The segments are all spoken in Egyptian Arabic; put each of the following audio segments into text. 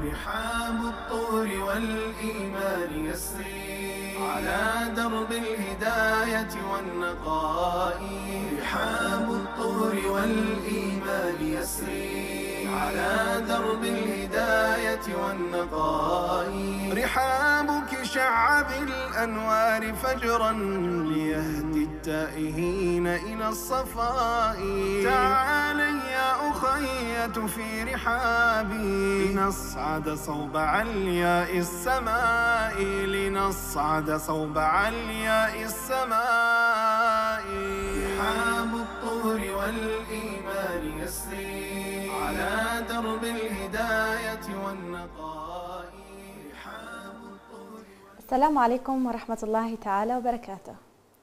رحاب الطور والإيمان يسري على درب الهداية والنقاء رحاب الطور والإيمان يسري على درب الهداية والنقاء رحابك شع بالأنوار فجرا ليهدي التائهين إلى الصفاء تعالي يا أخية في رحابي لنصعد صوب علياء السماء لنصعد صوب علياء السماء رحاب الطور والإيمان يسري على درب الهداية والنقاء رحاب الطور السلام عليكم ورحمة الله تعالى وبركاته.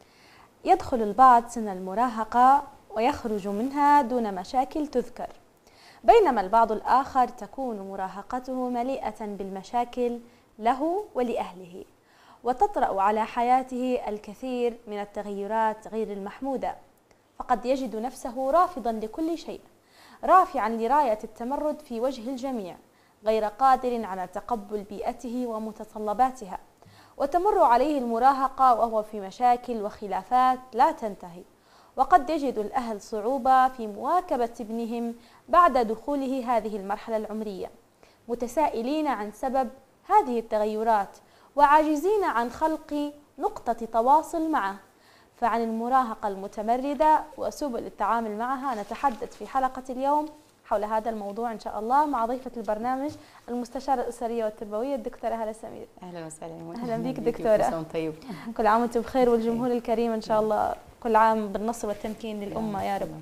يدخل البعض سن المراهقة ويخرج منها دون مشاكل تذكر، بينما البعض الآخر تكون مراهقته مليئة بالمشاكل له ولأهله، وتطرأ على حياته الكثير من التغيرات غير المحمودة، فقد يجد نفسه رافضا لكل شيء، رافعا لراية التمرد في وجه الجميع، غير قادر على تقبل بيئته ومتطلباتها. وتمر عليه المراهقة وهو في مشاكل وخلافات لا تنتهي وقد يجد الأهل صعوبة في مواكبة ابنهم بعد دخوله هذه المرحلة العمرية متسائلين عن سبب هذه التغيرات وعاجزين عن خلق نقطة تواصل معه فعن المراهقة المتمردة وسبل التعامل معها نتحدث في حلقة اليوم حول هذا الموضوع إن شاء الله مع ضيفة البرنامج المستشارة الأسرية والتربوية الدكتورة هالة سمير اهلا وسهلا أهلا بيك دكتورة. كل سنة وأنت طيب كل عام وانتم بخير والجمهور الكريم ان شاء الله كل عام بالنصر والتمكين للامه يا رب.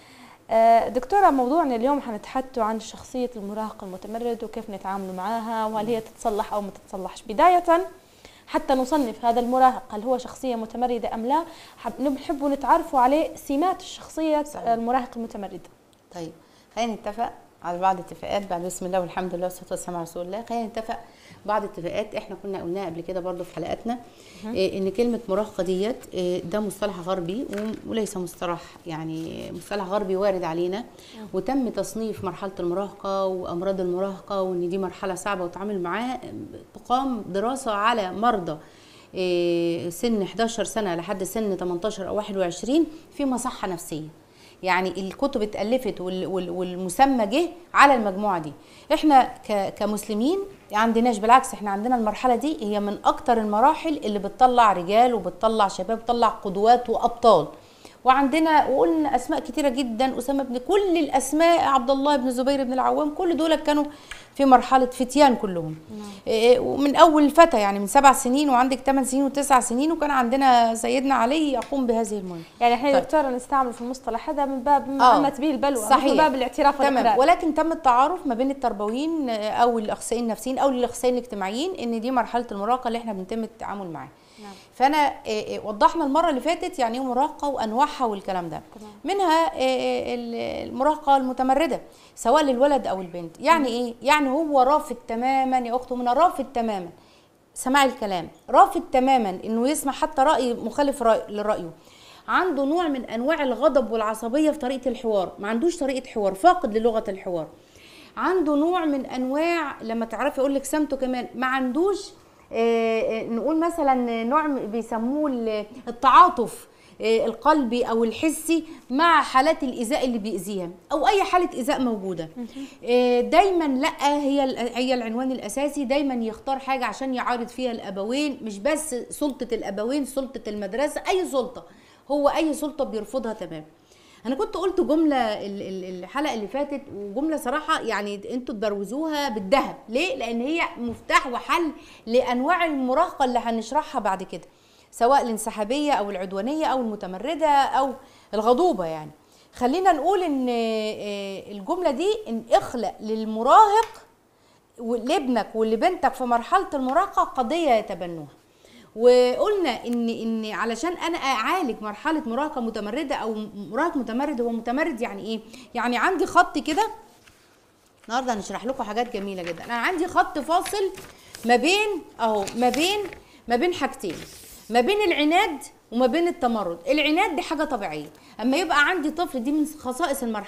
آه، دكتوره موضوعنا اليوم حنتحدث عن شخصيه المراهق المتمرد وكيف نتعامل معها وهل هي تتصلح او ما تتصلحش بدايه حتى نصنف هذا المراهق هل هو شخصيه متمرده ام لا حب نحب نتعرفوا عليه سمات الشخصيه صحيح. المراهق المتمرد طيب خلينا نتفق على بعض الاتفاقات بعد بسم الله والحمد لله والصلاه والسلام على رسول الله خلينا نتفق بعض الاتفاقات احنا كنا قلناها قبل كده برضو في حلقاتنا إيه ان كلمه مراهقه ديت إيه ده مصطلح غربي و- وليس مصطلح يعني مصطلح غربي وارد علينا وتم تصنيف مرحله المراهقه وامراض المراهقه وان دي مرحله صعبه والتعامل معاها تقام دراسه على مرضى إيه سن 11 سنه لحد سن 18 او 21 في مصحه نفسيه يعني الكتب اتألفت وال- وال- والمسمى جه على المجموعة دي احنا ك- كمسلمين عندناش بالعكس احنا عندنا المرحلة دي هي من اكتر المراحل اللي بتطلع رجال وبتطلع شباب بتطلع قدوات وابطال وعندنا وقلنا اسماء كتيره جدا اسامه بن كل الاسماء عبد الله بن زبير بن العوام كل دول كانوا في مرحله فتيان كلهم إيه، ومن اول الفتى يعني من سبع سنين وعندك ثمان سنين وتسع سنين وكان عندنا سيدنا علي يقوم بهذه المهمه يعني احنا طيب. دكتوره نستعمل في المصطلح هذا من باب ما آه. عمت به البلوى صحيح. من باب الاعتراف تمام والإقرار. ولكن تم التعارف ما بين التربويين آه، او الاخصائيين النفسيين او الاخصائيين الاجتماعيين ان دي مرحله المراهقه اللي احنا بنتم التعامل معاها نعم. فانا آه، آه، وضحنا المره اللي فاتت يعني ايه مراهقه وانواعها والكلام ده تمام. منها آه، آه، ال- المراهقه المتمرده سواء للولد او البنت يعني ايه يعني هو رافض تماما يا اخته من رافض تماما سماع الكلام رافض تماما انه يسمع حتى راي مخالف رأي لرايه عنده نوع من انواع الغضب والعصبيه في طريقه الحوار ما عندوش طريقه حوار فاقد للغه الحوار عنده نوع من انواع لما تعرفي اقول لك سمته كمان ما عندوش آه، آه، نقول مثلا نوع م- بيسموه ال- التعاطف آه، القلبي او الحسي مع حالات الايذاء اللي بيأذيها او اي حاله ايذاء موجوده آه، دايما لا هي ال- هي العنوان الاساسي دايما يختار حاجه عشان يعارض فيها الابوين مش بس سلطه الابوين سلطه المدرسه اي سلطه هو اي سلطه بيرفضها تمام انا كنت قلت جمله ال- ال- الحلقه اللي فاتت وجمله صراحه يعني انتوا تبروزوها بالذهب ليه لان هي مفتاح وحل لانواع المراهقه اللي هنشرحها بعد كده سواء الانسحابيه او العدوانيه او المتمرده او الغضوبه يعني خلينا نقول ان آه، الجمله دي ان اخلق للمراهق لابنك ولبنتك في مرحله المراهقه قضيه يتبنوها وقلنا ان ان علشان انا اعالج مرحله مراهقه متمرده او مراهق متمرد هو متمرد يعني ايه يعني عندي خط كده النهارده هنشرح لكم حاجات جميله جدا انا عندي خط فاصل ما بين اهو ما بين ما بين حاجتين ما بين العناد وما بين التمرد العناد دي حاجه طبيعيه اما يبقى عندي طفل دي من خصائص المرحله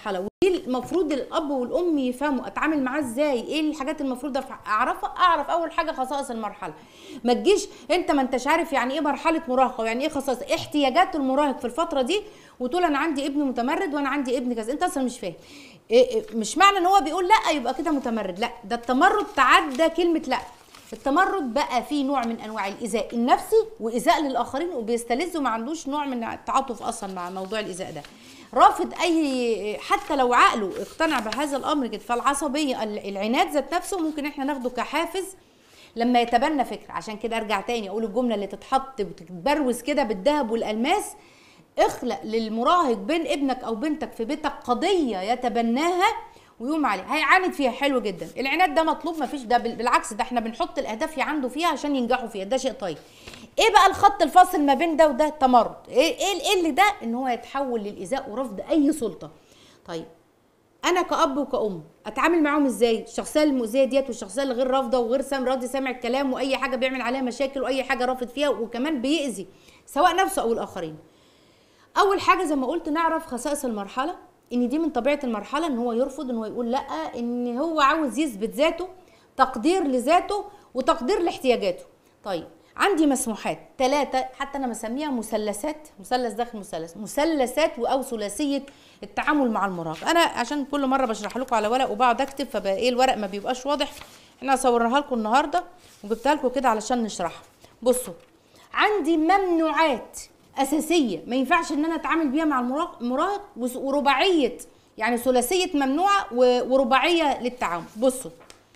ايه المفروض الاب والام يفهموا اتعامل معاه ازاي ايه الحاجات المفروض أف- اعرفها اعرف اول حاجه خصائص المرحله ما تجيش انت ما انتش عارف يعني ايه مرحله مراهقه ويعني ايه خصائص احتياجات المراهق في الفتره دي وتقول انا عندي ابن متمرد وانا عندي ابن كذا انت اصلا مش فاهم إيه إيه مش معنى ان هو بيقول لا يبقى كده متمرد لا ده التمرد تعدى كلمه لا التمرد بقى فيه نوع من انواع الايذاء النفسي وايذاء للاخرين وبيستلذ وما عندوش نوع من التعاطف اصلا مع موضوع الايذاء ده رافض اي حتى لو عقله اقتنع بهذا الامر كده فالعصبيه ال- العناد ذات نفسه ممكن احنا ناخده كحافز لما يتبنى فكره عشان كده ارجع تاني اقول الجمله اللي تتحط وتتبروز كده بالذهب والالماس اخلق للمراهق بين ابنك او بنتك في بيتك قضيه يتبناها ويقوم عليها هيعاند فيها حلو جدا العناد ده مطلوب مفيش ده بال- بالعكس ده احنا بنحط الاهداف عنده فيها عشان ينجحوا فيها ده شيء طيب ايه بقى الخط الفاصل ما بين ده وده التمرد ايه ايه إيه اللي ده ان هو يتحول للايذاء ورفض اي سلطه طيب انا كاب وكأم اتعامل معاهم ازاي الشخصيه المؤذيه ديت والشخصيه اللي غير رافضه وغير سام راضي سامع الكلام واي حاجه بيعمل عليها مشاكل واي حاجه رافض فيها وكمان بيأذي سواء نفسه او الاخرين اول حاجه زي ما قلت نعرف خصائص المرحله ان دي من طبيعه المرحله ان هو يرفض ان هو يقول لا ان هو عاوز يثبت ذاته تقدير لذاته وتقدير لاحتياجاته طيب عندي مسموحات ثلاثة حتى أنا مسميها مثلثات مثلث داخل مثلث مثلثات أو ثلاثية التعامل مع المراهق أنا عشان كل مرة بشرح لكم على ورق وبقعد أكتب فبقى إيه الورق ما بيبقاش واضح إحنا صورناها لكم النهاردة وجبتها لكم كده علشان نشرحها بصوا عندي ممنوعات اساسيه ما ينفعش ان انا اتعامل بيها مع المراهق المراهق وس- ورباعيه يعني ثلاثيه ممنوعه و- ورباعيه للتعامل بصوا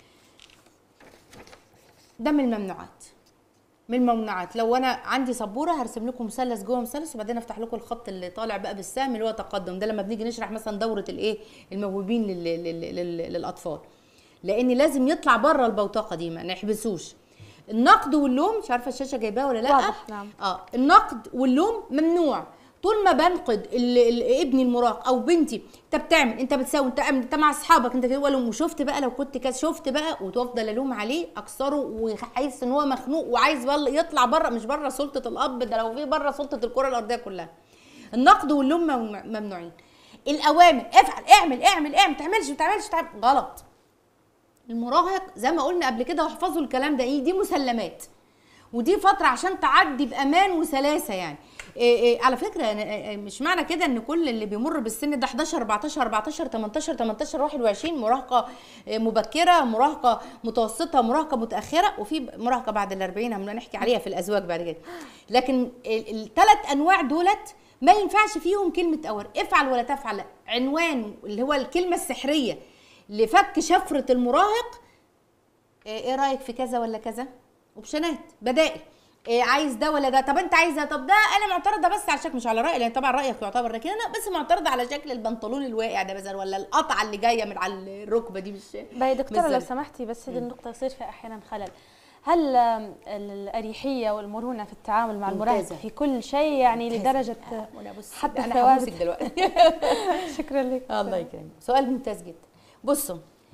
ده من الممنوعات من الممنوعات لو انا عندي سبوره هرسم لكم مثلث جوه مثلث وبعدين افتح لكم الخط اللي طالع بقى بالسهم اللي هو تقدم ده لما بنيجي نشرح مثلا دوره الايه الموهوبين لل... لل... لل... للاطفال لان لازم يطلع بره البوتقه دي ما نحبسوش النقد واللوم مش عارفه الشاشه جايباها ولا لا واضح، نعم. اه النقد واللوم ممنوع طول ما بنقد ال- ال- ابني المراهق او بنتي انت بتعمل انت بتسوي انت انت مع اصحابك انت كده والوم وشفت بقى لو كنت كده شفت بقى وتفضل الوم عليه اكسره وحاسس ان هو مخنوق وعايز بل- يطلع بره مش بره سلطه الاب ده لو في بره سلطه الكره الارضيه كلها النقد واللوم مم- ممنوعين الاوامر افعل اعمل اعمل اعمل ما تعملش ما تعملش تعمل. غلط المراهق زي ما قلنا قبل كده واحفظوا الكلام ده ايه دي مسلمات ودي فترة عشان تعدي بأمان وسلاسة يعني إيه إيه على فكرة أنا- إيه مش معنى كده ان كل اللي بيمر بالسن ده 11 14 14 18 18 21 مراهقة إيه، مبكرة مراهقة متوسطة مراهقة متأخرة وفي مراهقة بعد ال 40 هم نحكي عليها في الأزواج بعد كده لكن الثلاث أنواع دولت ما ينفعش فيهم كلمة أور افعل ولا تفعل لا. عنوان اللي هو الكلمة السحرية لفك شفرة المراهق ايه إيه رايك في كذا ولا كذا اوبشنات بدائل إيه عايز ده ولا ده طب انت عايز ده طب ده انا معترضه بس على شكل مش على رايي لان طبعا رايك يعتبر لكن انا بس معترضه على شكل البنطلون الواقع ده مثلا ولا القطعه اللي جايه من على الركبه دي مش باي دكتورة لو بالظبط. سمحتي بس هذه النقطة يصير فيها أحيانا خلل هل آم، الأريحية والمرونة في التعامل مع المراهق ممتازة. في كل شيء يعني لدرجة وانا بص حتى انا الثوابت. هبوسك دلوقتي شكرا لك الله يكرمك سؤال ممتاز جدا بصوا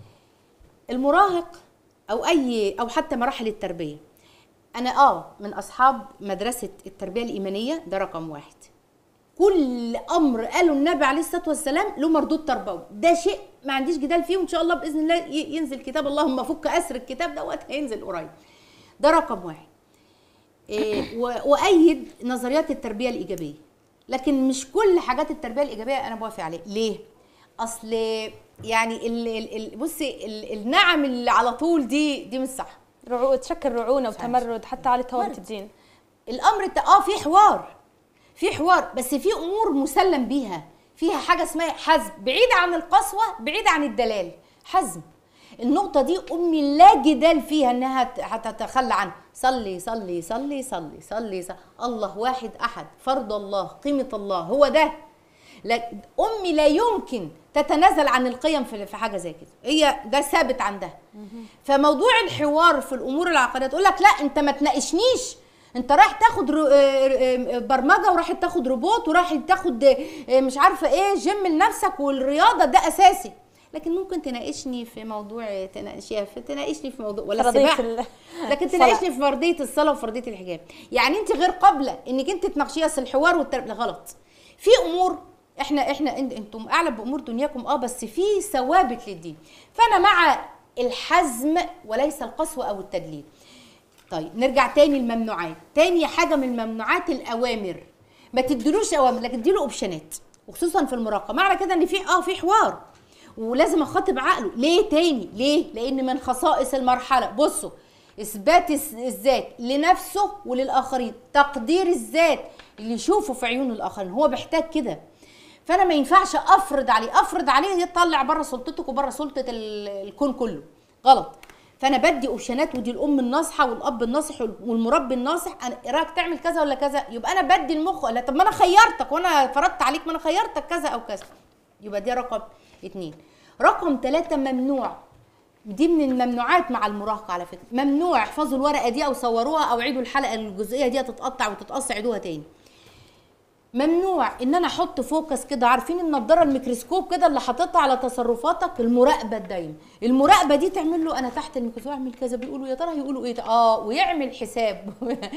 المراهق او اي او حتى مراحل التربيه انا اه من اصحاب مدرسه التربيه الايمانيه ده رقم واحد كل امر قاله النبي عليه الصلاه والسلام له مردود تربوي ده شيء ما عنديش جدال فيه وان شاء الله باذن الله ي- ينزل كتاب اللهم فك اسر الكتاب دوت هينزل قريب ده رقم واحد إيه، و- وايد نظريات التربيه الايجابيه لكن مش كل حاجات التربيه الايجابيه انا بوافق عليها ليه اصل يعني ال ال ال بصي ال النعم اللي على طول دي دي مش صح رعو... تشكل رعونة صحيح. وتمرد حتى على ثوابت مرد. الدين الامر الت... اه في حوار في حوار بس في امور مسلم بيها فيها حاجه اسمها حزم بعيد عن القسوه بعيد عن الدلال حزم النقطه دي امي لا جدال فيها انها ت- هتتخلى عنها صلي صلي صلي صلي صلي, صلي. الله واحد احد فرض الله قيمه الله هو ده لا امي لا يمكن تتنازل عن القيم في في حاجه زي كده هي ده ثابت عندها فموضوع الحوار في الامور العقديه تقول لك لا انت ما تناقشنيش انت رايح تاخد رو- آه، آه، برمجه ورايح تاخد روبوت ورايح تاخد آه، مش عارفه ايه جيم لنفسك والرياضه ده اساسي لكن ممكن تناقشني في موضوع تناقشيها في تناقشني في موضوع ولا فرضية السباحه ال- لكن الصلاة. تناقشني في فرضيه الصلاه وفرضيه الحجاب يعني انت غير قابله انك انت تناقشيها اصل الحوار والتربيه غلط في امور احنا احنا إن- انتم اعلم بامور دنياكم اه بس في ثوابت للدين فانا مع الحزم وليس القسوه او التدليل طيب نرجع تاني الممنوعات تاني حاجه من الممنوعات الاوامر ما تديلوش اوامر لكن اديله اوبشنات وخصوصا في المراهقه معنى كده ان في اه في حوار ولازم اخاطب عقله ليه تاني ليه لان من خصائص المرحله بصوا اثبات الس- الذات لنفسه وللاخرين تقدير الذات اللي يشوفه في عيون الاخرين هو بيحتاج كده فانا ما ينفعش افرض عليه افرض عليه يطلع بره سلطتك وبره سلطه ال- الكون كله غلط فانا بدي اوبشنات ودي الام الناصحه والاب الناصح والمربي الناصح انا إيه رايك تعمل كذا ولا كذا يبقى انا بدي المخ لا طب ما انا خيرتك وانا فرضت عليك ما انا خيرتك كذا او كذا يبقى دي رقم اتنين رقم ثلاثة ممنوع دي من الممنوعات مع المراهقة على فكرة ممنوع احفظوا الورقة دي أو صوروها أو عيدوا الحلقة الجزئية دي تتقطع وتتقص عيدوها تاني ممنوع ان انا احط فوكس كده عارفين النضاره الميكروسكوب كده اللي حاططها على تصرفاتك المراقبه الدايمه المراقبه دي تعمل له انا تحت الميكروسكوب اعمل كذا بيقولوا يا ترى هيقولوا ايه ده؟ اه ويعمل حساب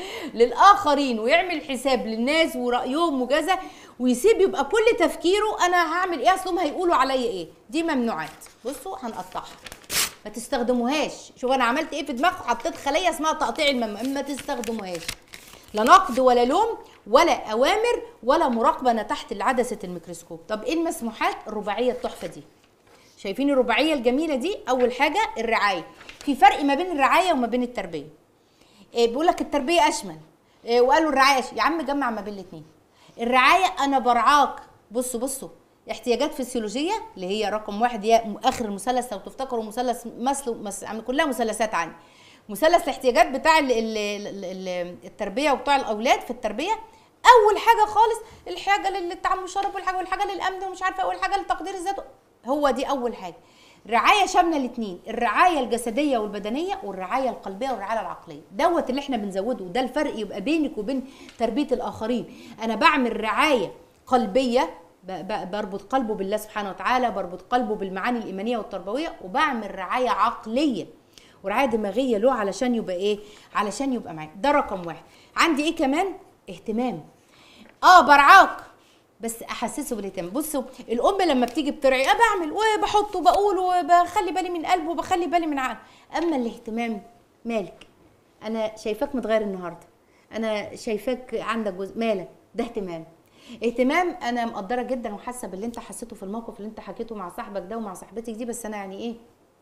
للاخرين ويعمل حساب للناس ورايهم وكذا ويسيب يبقى كل تفكيره انا هعمل ايه اصلهم هيقولوا عليا ايه دي ممنوعات بصوا هنقطعها ما تستخدموهاش شوف انا عملت ايه في دماغكم حطيت خليه اسمها تقطيع الممنوع ما تستخدموهاش لا نقد ولا لوم ولا اوامر ولا مراقبه انا تحت عدسه الميكروسكوب طب ايه المسموحات الرباعيه التحفه دي شايفين الرباعيه الجميله دي اول حاجه الرعايه في فرق ما بين الرعايه وما بين التربيه إيه بيقول لك التربيه اشمل إيه وقالوا الرعايه أشمل. يا عم جمع ما بين الاثنين الرعايه انا برعاك بصوا بصوا احتياجات فسيولوجيه اللي هي رقم واحد هي اخر المثلث لو تفتكروا مثلث مسلو مس... كلها مثلثات عندي مثلث الاحتياجات بتاع ال ال ال ال التربيه وبتاع الاولاد في التربيه اول حاجه خالص الحاجه للطعام والشرب والحاجه والحاجه للامن ومش عارفه اول حاجه لتقدير الذات هو دي اول حاجه رعايه شامله الاثنين الرعايه الجسديه والبدنيه والرعايه القلبيه والرعايه العقليه دوت اللي احنا بنزوده ده الفرق يبقى بينك وبين تربيه الاخرين انا بعمل رعايه قلبيه ب- ب- بربط قلبه بالله سبحانه وتعالى بربط قلبه بالمعاني الايمانيه والتربويه وبعمل رعايه عقليه ورعايه دماغيه له علشان يبقى ايه علشان يبقى معايا ده رقم واحد عندي ايه كمان اهتمام اه برعاك بس احسسه بالاهتمام بصوا الام لما بتيجي بترعي اه بعمل وبحط وبقول وبخلي بالي من قلبه وبخلي بالي من عقله اما الاهتمام مالك انا شايفاك متغير النهارده انا شايفاك عندك جزء مالك ده اهتمام اهتمام انا مقدره جدا وحاسه باللي انت حسيته في الموقف اللي انت حكيته مع صاحبك ده ومع صاحبتك دي بس انا يعني ايه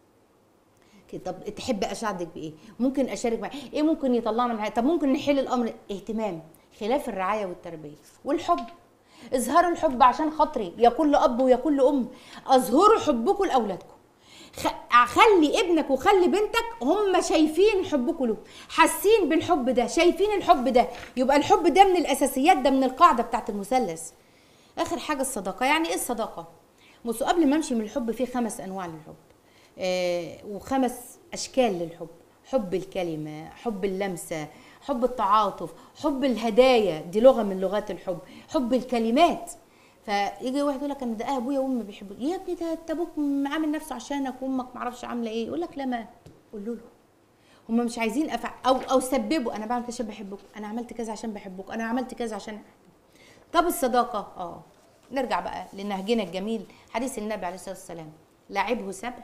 كده، طب تحب اساعدك بايه ممكن اشارك معاك ايه ممكن يطلعنا من حاجة؟ طب ممكن نحل الامر اهتمام خلاف الرعايه والتربيه والحب اظهروا الحب عشان خاطري يا كل اب ويا كل ام اظهروا حبكم لاولادكم خ- خلي ابنك وخلي بنتك هم شايفين حبكم له حاسين بالحب ده شايفين الحب ده يبقى الحب ده من الاساسيات ده من القاعده بتاعت المثلث اخر حاجه الصداقه يعني ايه الصداقه بصوا قبل ما امشي من الحب في خمس انواع للحب آه وخمس اشكال للحب حب الكلمه حب اللمسه حب التعاطف حب الهدايا دي لغه من لغات الحب حب الكلمات فيجي واحد يقول لك انا ده ابويا وامي بيحبوا يا ابني ده انت ابوك عامل نفسه عشانك وامك معرفش عامله ايه يقول لك لا ما قول له هم مش عايزين أفع... او او سببوا انا بعمل كذا عشان بحبكم انا عملت كذا عشان بحبكم انا عملت كذا عشان طب الصداقه اه نرجع بقى لنهجنا الجميل حديث النبي عليه الصلاه والسلام لاعبه سبع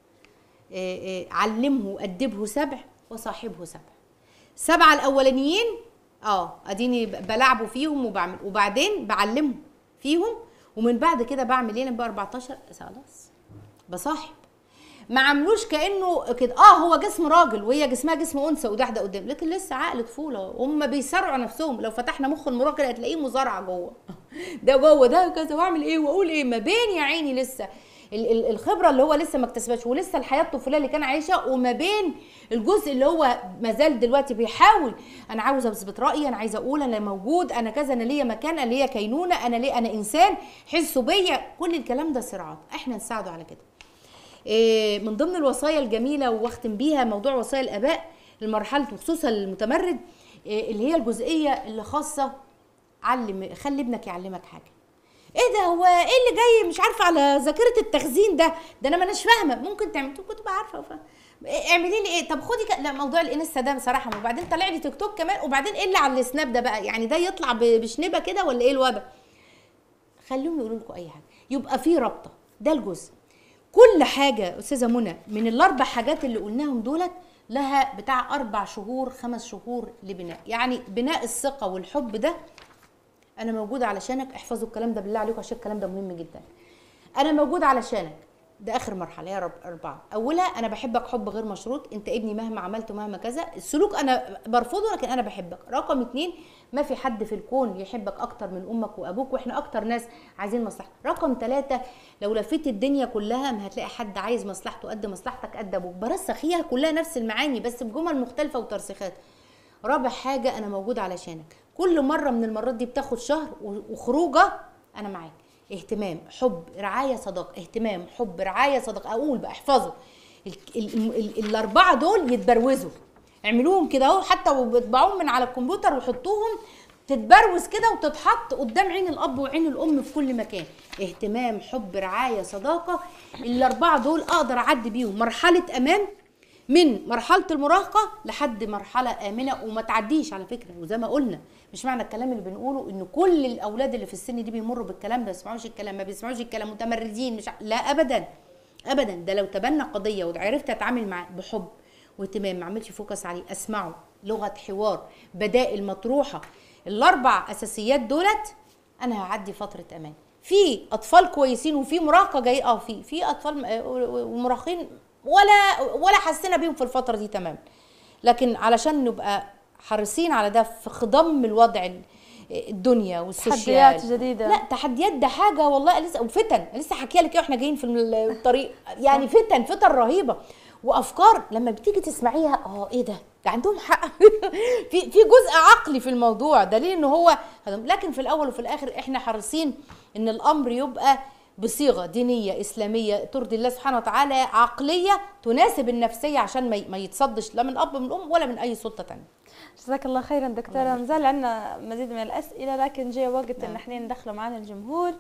إيه إيه علمه وأدبه سبع وصاحبه سبع سبعة الأولانيين اه اديني ب- بلعبه فيهم وبعمل وبعدين بعلمه فيهم ومن بعد كده بعمل ايه لما بقى 14 خلاص بصاحب ما عملوش كانه كده اه هو جسم راجل وهي جسمها جسم انثى وده ده قدام لكن لسه عقل طفوله هم بيصارعوا نفسهم لو فتحنا مخ المراهق هتلاقيه مزارعه جوه ده جوه ده كذا واعمل ايه واقول ايه ما بين يا عيني لسه ال- ال- الخبره اللي هو لسه ما اكتسبهاش ولسه الحياه الطفوليه اللي كان عايشها وما بين الجزء اللي هو ما زال دلوقتي بيحاول انا عاوز اثبت رايي انا عايزه اقول انا موجود انا كذا انا ليا مكان انا ليا كينونه انا ليه انا انسان حسوا بيا كل الكلام ده صراعات احنا نساعده على كده إيه، من ضمن الوصايا الجميله واختم بيها موضوع وصايا الاباء لمرحله وخصوصا المتمرد إيه، اللي هي الجزئيه اللي خاصه علم خلي ابنك يعلمك حاجه ايه ده هو ايه اللي جاي مش عارفه على ذاكره التخزين ده ده انا ما اناش فاهمه ممكن تعمل كنت بقى عارفه وفاهمة. إيه، اعملي لي ايه طب خدي ك... لا موضوع الانستا ده بصراحه وبعدين طلع لي تيك توك كمان وبعدين ايه اللي على السناب ده بقى يعني ده يطلع ب- بشنبه كده ولا ايه الوضع خليهم يقولوا لكم اي حاجه يبقى في رابطه ده الجزء كل حاجه استاذه منى من الاربع حاجات اللي قلناهم دولت لها بتاع اربع شهور خمس شهور لبناء يعني بناء الثقه والحب ده انا موجوده علشانك احفظوا الكلام ده بالله عليكم عشان الكلام ده مهم جدا انا موجوده علشانك ده اخر مرحله يا رب اربعه اولها انا بحبك حب غير مشروط انت ابني مهما عملت ومهما كذا السلوك انا برفضه لكن انا بحبك رقم اتنين ما في حد في الكون يحبك اكتر من امك وابوك واحنا اكتر ناس عايزين مصلحتك رقم ثلاثة لو لفيت الدنيا كلها ما هتلاقي حد عايز مصلحته قد مصلحتك قد ابوك برسخ هي كلها نفس المعاني بس بجمل مختلفه وترسيخات رابع حاجه انا موجود علشانك كل مره من المرات دي بتاخد شهر وخروجه انا معاك اهتمام حب رعايه صداقه اهتمام حب رعايه صداقه اقول بقى احفظوا ال- ال- ال- الاربعه دول يتبروزوا اعملوهم كده اهو حتى وبتبعوهم من على الكمبيوتر وحطوهم تتبروز كده وتتحط قدام عين الاب وعين الام في كل مكان اهتمام حب رعايه صداقه الاربعه دول اقدر اعدي بيهم مرحله امان من مرحله المراهقه لحد مرحله امنه وما تعديش على فكره وزي ما قلنا مش معنى الكلام اللي بنقوله ان كل الاولاد اللي في السن دي بيمروا بالكلام ده ما بيسمعوش الكلام ما بيسمعوش الكلام متمردين مش ع- لا ابدا ابدا ده لو تبنى قضيه وعرفت اتعامل معاه بحب واهتمام ما اعملش فوكس عليه اسمعه لغه حوار بدائل مطروحه الاربع اساسيات دولت انا هعدي فتره امان في اطفال كويسين وفي مراهقه جاي اه في في اطفال م- ومراهقين ولا ولا حسينا بيهم في الفتره دي تمام لكن علشان نبقى حريصين على ده في خضم الوضع ال- الدنيا والسوشيال تحديات جديدة. لا تحديات ده حاجه والله لسه وفتن لسه حكيها لك إيه واحنا جايين في الطريق يعني فتن فتن رهيبه وافكار لما بتيجي تسمعيها اه ايه ده ده عندهم حق في في جزء عقلي في الموضوع دليل ان هو لكن في الاول وفي الاخر احنا حريصين ان الامر يبقى بصيغه دينيه اسلاميه ترضي الله سبحانه وتعالى عقليه تناسب النفسيه عشان ما ما يتصدش لا من اب من ام ولا من اي سلطه تانية جزاك الله خيرا دكتورة مازال عندنا مزيد من الأسئلة لكن جاي وقت إن احنا ندخله معنا الجمهور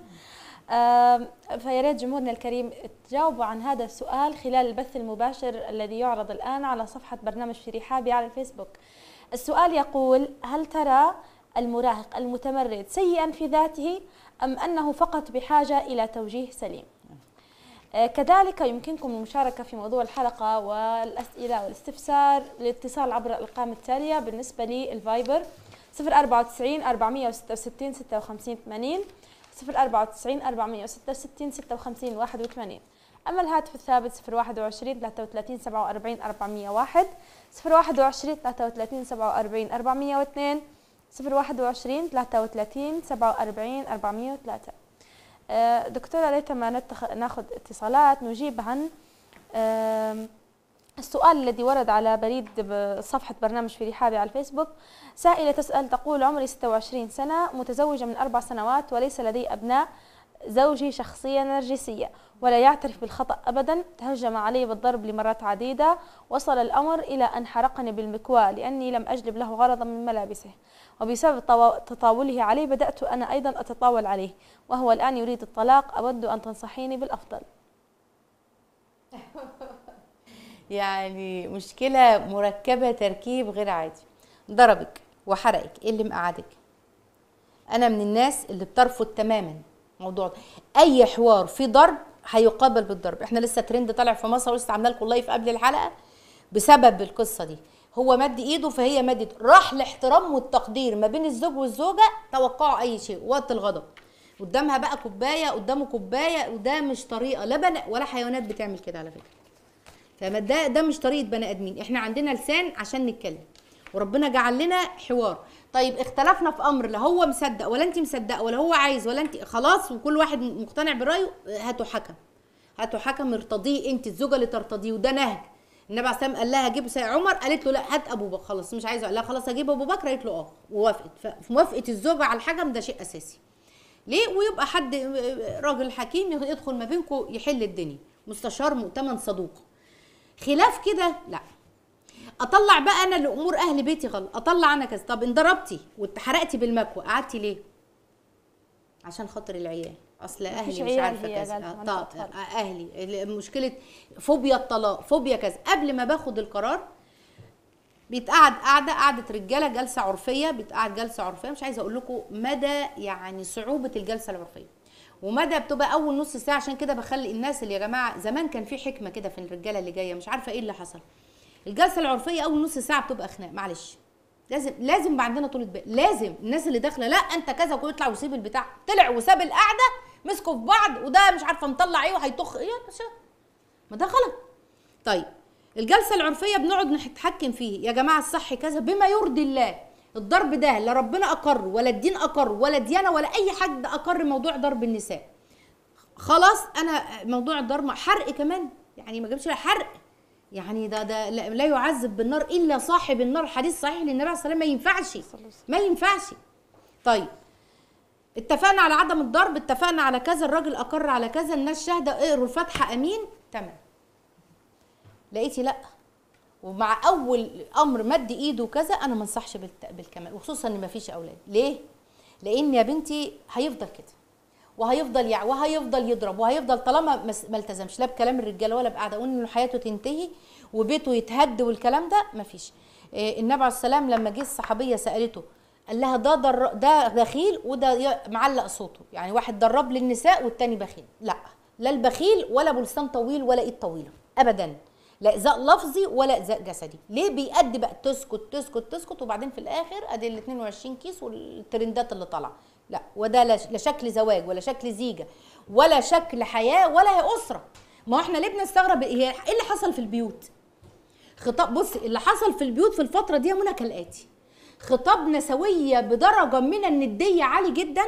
آم، فيا ريت جمهورنا الكريم تجاوبوا عن هذا السؤال خلال البث المباشر الذي يعرض الآن على صفحة برنامج في رحابي على الفيسبوك السؤال يقول هل ترى المراهق المتمرد سيئا في ذاته أم أنه فقط بحاجة إلى توجيه سليم آه، كذلك يمكنكم المشاركة في موضوع الحلقة والأسئلة والاستفسار الاتصال عبر الأرقام التالية بالنسبة للفايبر 094 466 56 80 094 466 56 81 أما الهاتف الثابت 021 33 47 401 021 33 47 402 021 33 47 403 آه، دكتورة ليتما نتخ... ناخذ اتصالات نجيب عن آم، السؤال الذي ورد على بريد ب- صفحة برنامج في رحابي على الفيسبوك سائلة تسأل تقول عمري 26 سنة متزوجة من أربع سنوات وليس لدي أبناء زوجي شخصية نرجسية ولا يعترف بالخطأ أبدا تهجم علي بالضرب لمرات عديدة وصل الأمر إلى أن حرقني بالمكواة لأني لم أجلب له غرضا من ملابسه وبسبب طوا- تطاوله علي بدأت أنا أيضا أتطاول عليه وهو الآن يريد الطلاق أود أن تنصحيني بالأفضل يعني مشكلة مركبة تركيب غير عادي ضربك وحرقك ايه اللي مقعدك انا من الناس اللي بترفض تماما موضوع ده. اي حوار فيه ضرب هيقابل بالضرب احنا لسه ترند طالع في مصر ولسه عامله لكم لايف قبل الحلقه بسبب القصه دي هو مد ايده فهي مدت راح الاحترام والتقدير ما بين الزوج والزوجه توقعوا اي شيء وقت الغضب قدامها بقى كوبايه قدامه كوبايه وده مش طريقه لا بني ولا حيوانات بتعمل كده على فكره فما ده ده مش طريقه بني ادمين احنا عندنا لسان عشان نتكلم وربنا جعل لنا حوار طيب اختلفنا في امر لا هو مصدق ولا انت مصدقه ولا هو عايز ولا انت خلاص وكل واحد مقتنع برايه هاتوا حكم هاتوا حكم ارتضيه انت الزوجه اللي ترتضيه وده نهج النبي عليه الصلاه والسلام قال لها هجيب سيد عمر قالت له لا هات ابو بكر خلاص مش عايزه لا خلاص هجيب ابو بكر قالت له اه ووافقت فموافقه الزوجه على الحكم ده شيء اساسي ليه ويبقى حد راجل حكيم يدخل ما بينكم يحل الدنيا مستشار مؤتمن صدوق خلاف كده لا اطلع بقى انا لامور اهل بيتي غلط اطلع انا كذا طب انضربتي واتحرقتي بالمكوى قعدتي ليه عشان خاطر العيال اصل اهلي مفيش مش عيال عارفه هي كذا قالت آه، ما طب أنت أطفال. آه، اهلي مشكله فوبيا الطلاق فوبيا كذا قبل ما باخد القرار بيتقعد قاعده قعده رجاله جلسه عرفيه بيتقعد جلسه عرفيه مش عايزه اقول لكم مدى يعني صعوبه الجلسه العرفيه ومدى بتبقى اول نص ساعه عشان كده بخلي الناس اللي يا جماعه زمان كان في حكمه كده في الرجاله اللي جايه مش عارفه ايه اللي حصل الجلسه العرفيه اول نص ساعه بتبقى خناق معلش لازم لازم يبقى عندنا طولة بال لازم الناس اللي داخله لا انت كذا وكل يطلع ويسيب البتاع طلع وساب القعده مسكوا في بعض وده مش عارفه مطلع ايه وهيطخ ايه مش ما ده غلط طيب الجلسه العرفيه بنقعد نتحكم فيه يا جماعه الصح كذا بما يرضي الله الضرب ده لا ربنا اقر ولا الدين اقر ولا ديانه ولا اي حد اقر موضوع ضرب النساء خلاص انا موضوع الضرب حرق كمان يعني ما جابش حرق يعني ده ده لا لا يعذب بالنار الا صاحب النار حديث صحيح للنبي عليه الصلاه والسلام ما ينفعش ما ينفعش طيب اتفقنا على عدم الضرب اتفقنا على كذا الراجل اقر على كذا الناس شاهده اقروا الفاتحه امين تمام لقيتي لا ومع اول امر مد ايده وكذا انا ما انصحش بالت- بالكمال وخصوصا ان ما فيش اولاد ليه لان يا بنتي هيفضل كده وهيفضل يع وهيفضل يضرب وهيفضل طالما ما س- ما التزمش لا بكلام الرجاله ولا بقعده اقول ان حياته تنتهي وبيته يتهد والكلام ده مفيش إيه النبي عليه السلام لما جه الصحابيه سالته قال لها ده در ده بخيل وده ي- معلق صوته يعني واحد درب للنساء والتاني بخيل لا لا البخيل ولا ابو لسان طويل ولا ايد طويله ابدا لا ايذاء لفظي ولا ايذاء جسدي ليه بيأدي بقى تسكت تسكت تسكت وبعدين في الاخر ادي ال 22 كيس والترندات اللي طالعه لا وده لا لا شكل زواج ولا شكل زيجه ولا شكل حياه ولا هي اسره ما هو احنا ليه بنستغرب هي ايه اللي حصل في البيوت خطاب بص اللي حصل في البيوت في الفتره دي يا منى كالاتي خطاب نسويه بدرجه من النديه عالي جدا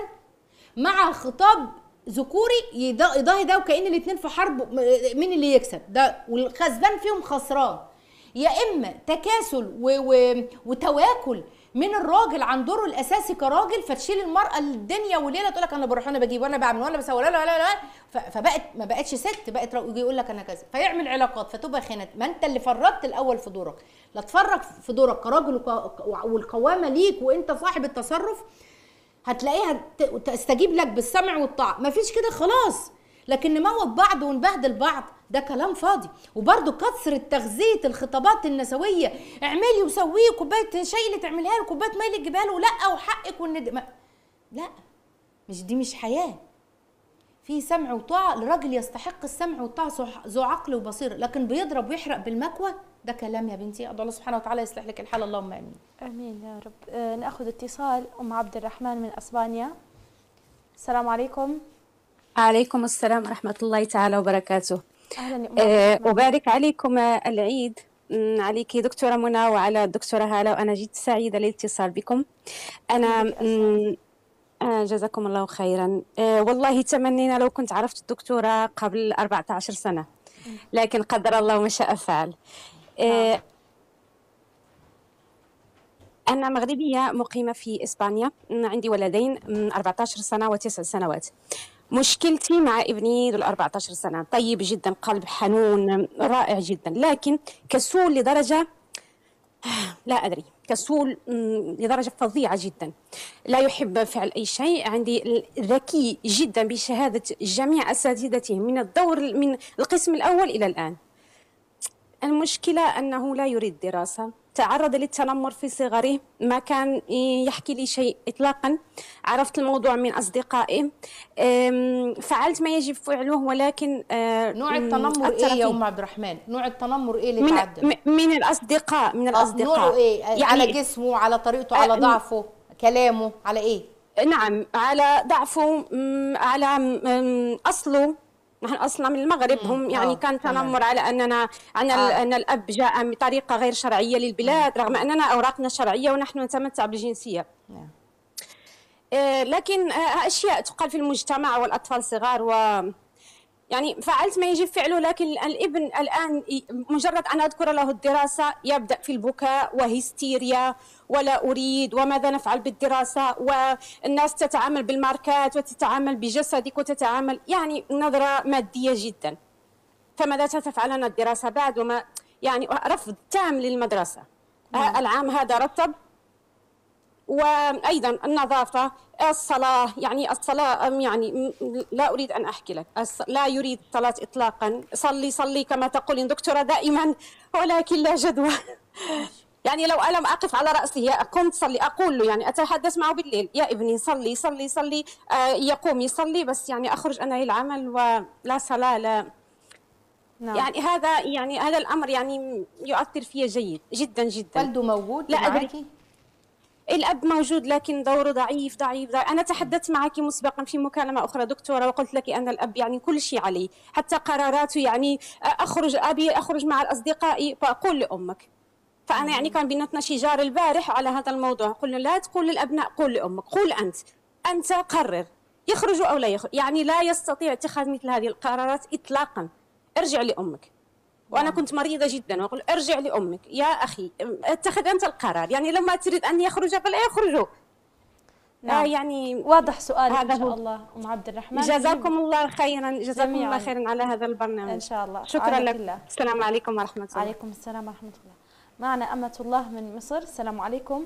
مع خطاب ذكوري يضا- يضاهي ده وكأن الاتنين في حرب م- مين اللي يكسب ده والخسبان فيهم خسران يا اما تكاسل و و وتواكل من الراجل عن دوره الاساسي كراجل فتشيل المراه الدنيا وليله تقول لك انا بروح انا بجيب وانا بعمل وانا بسوي لا لا لا لا ف- فبقت ما بقتش ست بقت را- يجي يقول لك انا كذا فيعمل علاقات فتبقى خيانات ما انت اللي فرطت الاول في دورك لا تفرط في دورك كراجل وك- والقوامه ليك وانت صاحب التصرف هتلاقيها ت- تستجيب لك بالسمع والطاعه مفيش كده خلاص لكن نموت بعض ونبهدل بعض ده كلام فاضي وبرده كثرة تغذية الخطابات النسوية اعملي وسويه كوباية شاي اللي تعملها له كوباية مي اللي تجيبها له لا وحقك والند ما... لا مش دي مش حياة في سمع وطاعة لراجل يستحق السمع والطاعة صح- ذو عقل وبصيرة لكن بيضرب ويحرق بالمكوى ده كلام يا بنتي أدعو الله سبحانه وتعالى يصلح لك الحال اللهم امين امين يا رب آه، ناخذ اتصال ام عبد الرحمن من اسبانيا السلام عليكم عليكم السلام ورحمة الله تعالى وبركاته اهلا يا ام آه، عبد الرحمن أبارك عليكم آه، العيد مم، عليك دكتورة منى وعلى الدكتورة هالة وأنا جد سعيدة للاتصال بكم أنا بك مم، آه، جزاكم الله خيرا آه، والله تمنينا لو كنت عرفت الدكتورة قبل 14 سنة لكن قدر الله ما شاء فعل آه، أنا مغربية مقيمة في إسبانيا م، عندي ولدين م، 14 سنة وتسع سنوات مشكلتي مع ابني ذو ال 14 سنة طيب جدا قلب حنون رائع جدا لكن كسول لدرجة لا أدري كسول م، لدرجة فظيعة جدا لا يحب فعل أي شيء عندي ال- ذكي جدا بشهادة جميع أساتذته من الدور من القسم الأول إلى الآن المشكلة أنه لا يريد دراسة تعرض للتنمر في صغره ما كان يحكي لي شيء إطلاقا عرفت الموضوع من أصدقائي أم، فعلت ما يجب فعله ولكن آه، نوع م، التنمر أثر ايه يا فيه. ام عبد الرحمن نوع التنمر ايه اللي من تعدى م- من الأصدقاء من آه، الأصدقاء نوعه ايه يعني على يعني جسمه على طريقته على آه، ضعفه كلامه على ايه نعم على ضعفه م، على م، أصله نحن أصلا من المغرب هم يعني آه، كان تمام. تنمر على أننا أن, ال- آه. أن الأب جاء بطريقة غير شرعية للبلاد رغم أننا أوراقنا شرعية ونحن نتمتع بالجنسية نعم. آه، لكن آه، أشياء تقال في المجتمع والأطفال صغار و يعني فعلت ما يجب فعله لكن الابن الآن ي- مجرد أن أذكر له الدراسة يبدأ في البكاء وهستيريا ولا أريد وماذا نفعل بالدراسة والناس تتعامل بالماركات وتتعامل بجسدك وتتعامل يعني نظرة مادية جدا فماذا تفعلن الدراسة بعد وما يعني رفض تام للمدرسة ه- العام هذا رتب وايضا النظافه الصلاه يعني الصلاه أم يعني م- لا اريد ان احكي لك الص- لا يريد الصلاه اطلاقا صلي صلي كما تقولين دكتوره دائما ولكن لا جدوى يعني لو أنا أقف على رأسه قمت صلي أقول له يعني أتحدث معه بالليل يا ابني صلي صلي صلي آه يقوم يصلي بس يعني أخرج أنا إلى العمل ولا صلاة لا نعم يعني هذا يعني هذا الأمر يعني يؤثر في جيد جدا جدا والده موجود لا أدري. معاكي الأب موجود لكن دوره ضعيف ضعيف, ضعيف. أنا تحدثت معك مسبقا في مكالمة أخرى دكتورة وقلت لك أن الأب يعني كل شيء عليه حتى قراراته يعني أخرج أبي أخرج مع الأصدقاء فأقول لأمك فأنا يعني كان بيناتنا شجار البارح على هذا الموضوع قلنا لا تقول للأبناء قول لأمك قول أنت أنت قرر يخرجوا أو لا يخرج يعني لا يستطيع اتخاذ مثل هذه القرارات إطلاقا ارجع لأمك وانا كنت مريضه جدا واقول ارجع لامك يا اخي اتخذ انت القرار يعني لما تريد ان يخرج فلا يخرجوا نعم. آه يعني واضح سؤالك هذا ان شاء هو. الله ام عبد الرحمن جزاكم الله خيرا جزاكم جميعاً. الله خيرا على هذا البرنامج ان شاء الله شكرا عانك لك الله. السلام عليكم ورحمه الله عليكم السلام ورحمه الله معنا امه الله من مصر السلام عليكم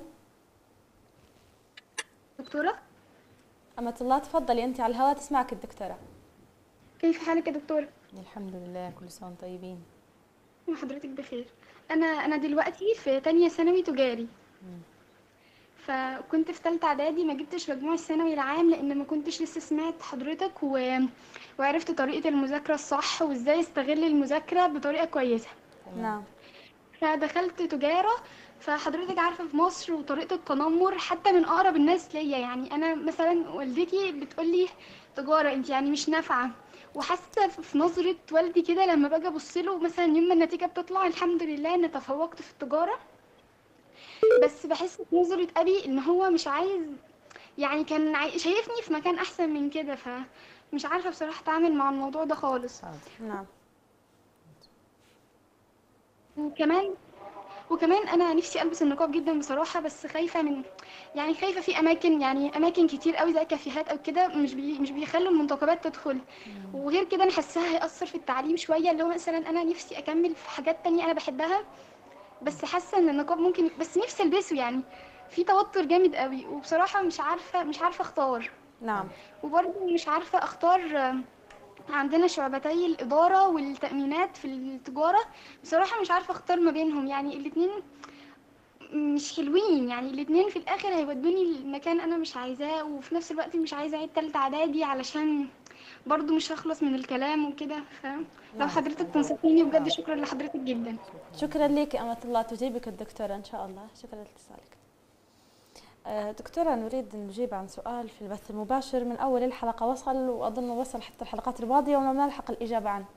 دكتورة امه الله تفضلي انت على الهواء تسمعك الدكتوره كيف حالك يا دكتورة؟ الحمد لله كل سنه وانتم طيبين وحضرتك بخير أنا أنا دلوقتي في تانية ثانوي تجاري فكنت في تالتة إعدادي ما جبتش مجموع الثانوي العام لأن ما كنتش لسه سمعت حضرتك و... وعرفت طريقة المذاكرة الصح وإزاي استغل المذاكرة بطريقة كويسة نعم فدخلت تجارة فحضرتك عارفة في مصر وطريقة التنمر حتى من أقرب الناس ليا يعني أنا مثلا والدتي بتقولي تجارة انت يعني مش نافعة وحاسة في نظرة والدي كده لما باجي أبص له مثلا يوم ما النتيجة بتطلع الحمد لله إن تفوقت في التجارة بس بحس في نظرة أبي إن هو مش عايز يعني كان عاي- شايفني في مكان أحسن من كده فمش عارفة بصراحة أتعامل مع الموضوع ده خالص حاضر نعم وكمان وكمان انا نفسي البس النقاب جدا بصراحه بس خايفه من يعني خايفه في اماكن يعني اماكن كتير قوي زي كافيهات او كده مش بي مش بيخلوا المنتقبات تدخل وغير كده انا حاساها هيأثر في التعليم شويه اللي هو مثلا انا نفسي اكمل في حاجات تانية انا بحبها بس حاسه ان النقاب ممكن بس نفسي البسه يعني في توتر جامد قوي وبصراحه مش عارفه مش عارفه اختار نعم وبرضه مش عارفة أختار آه، عندنا شعبتي الإدارة والتأمينات في التجارة بصراحة مش عارفة أختار ما بينهم يعني الاتنين مش حلوين يعني الاتنين في الآخر هيودوني المكان أنا مش عايزاه وفي نفس الوقت مش عايزة أعيد تالتة إعدادي علشان برضه مش هخلص من الكلام وكده فلو حضرتك تنصحيني بجد شكرا لحضرتك جدا شكرا لك أمة الله تجيبك الدكتورة إن شاء الله شكرا لاتصالك آه، دكتورة نريد أن نجيب عن سؤال في البث المباشر من أول الحلقة وصل وأظن وصل حتى الحلقات الماضية وما نلحق الإجابة عنه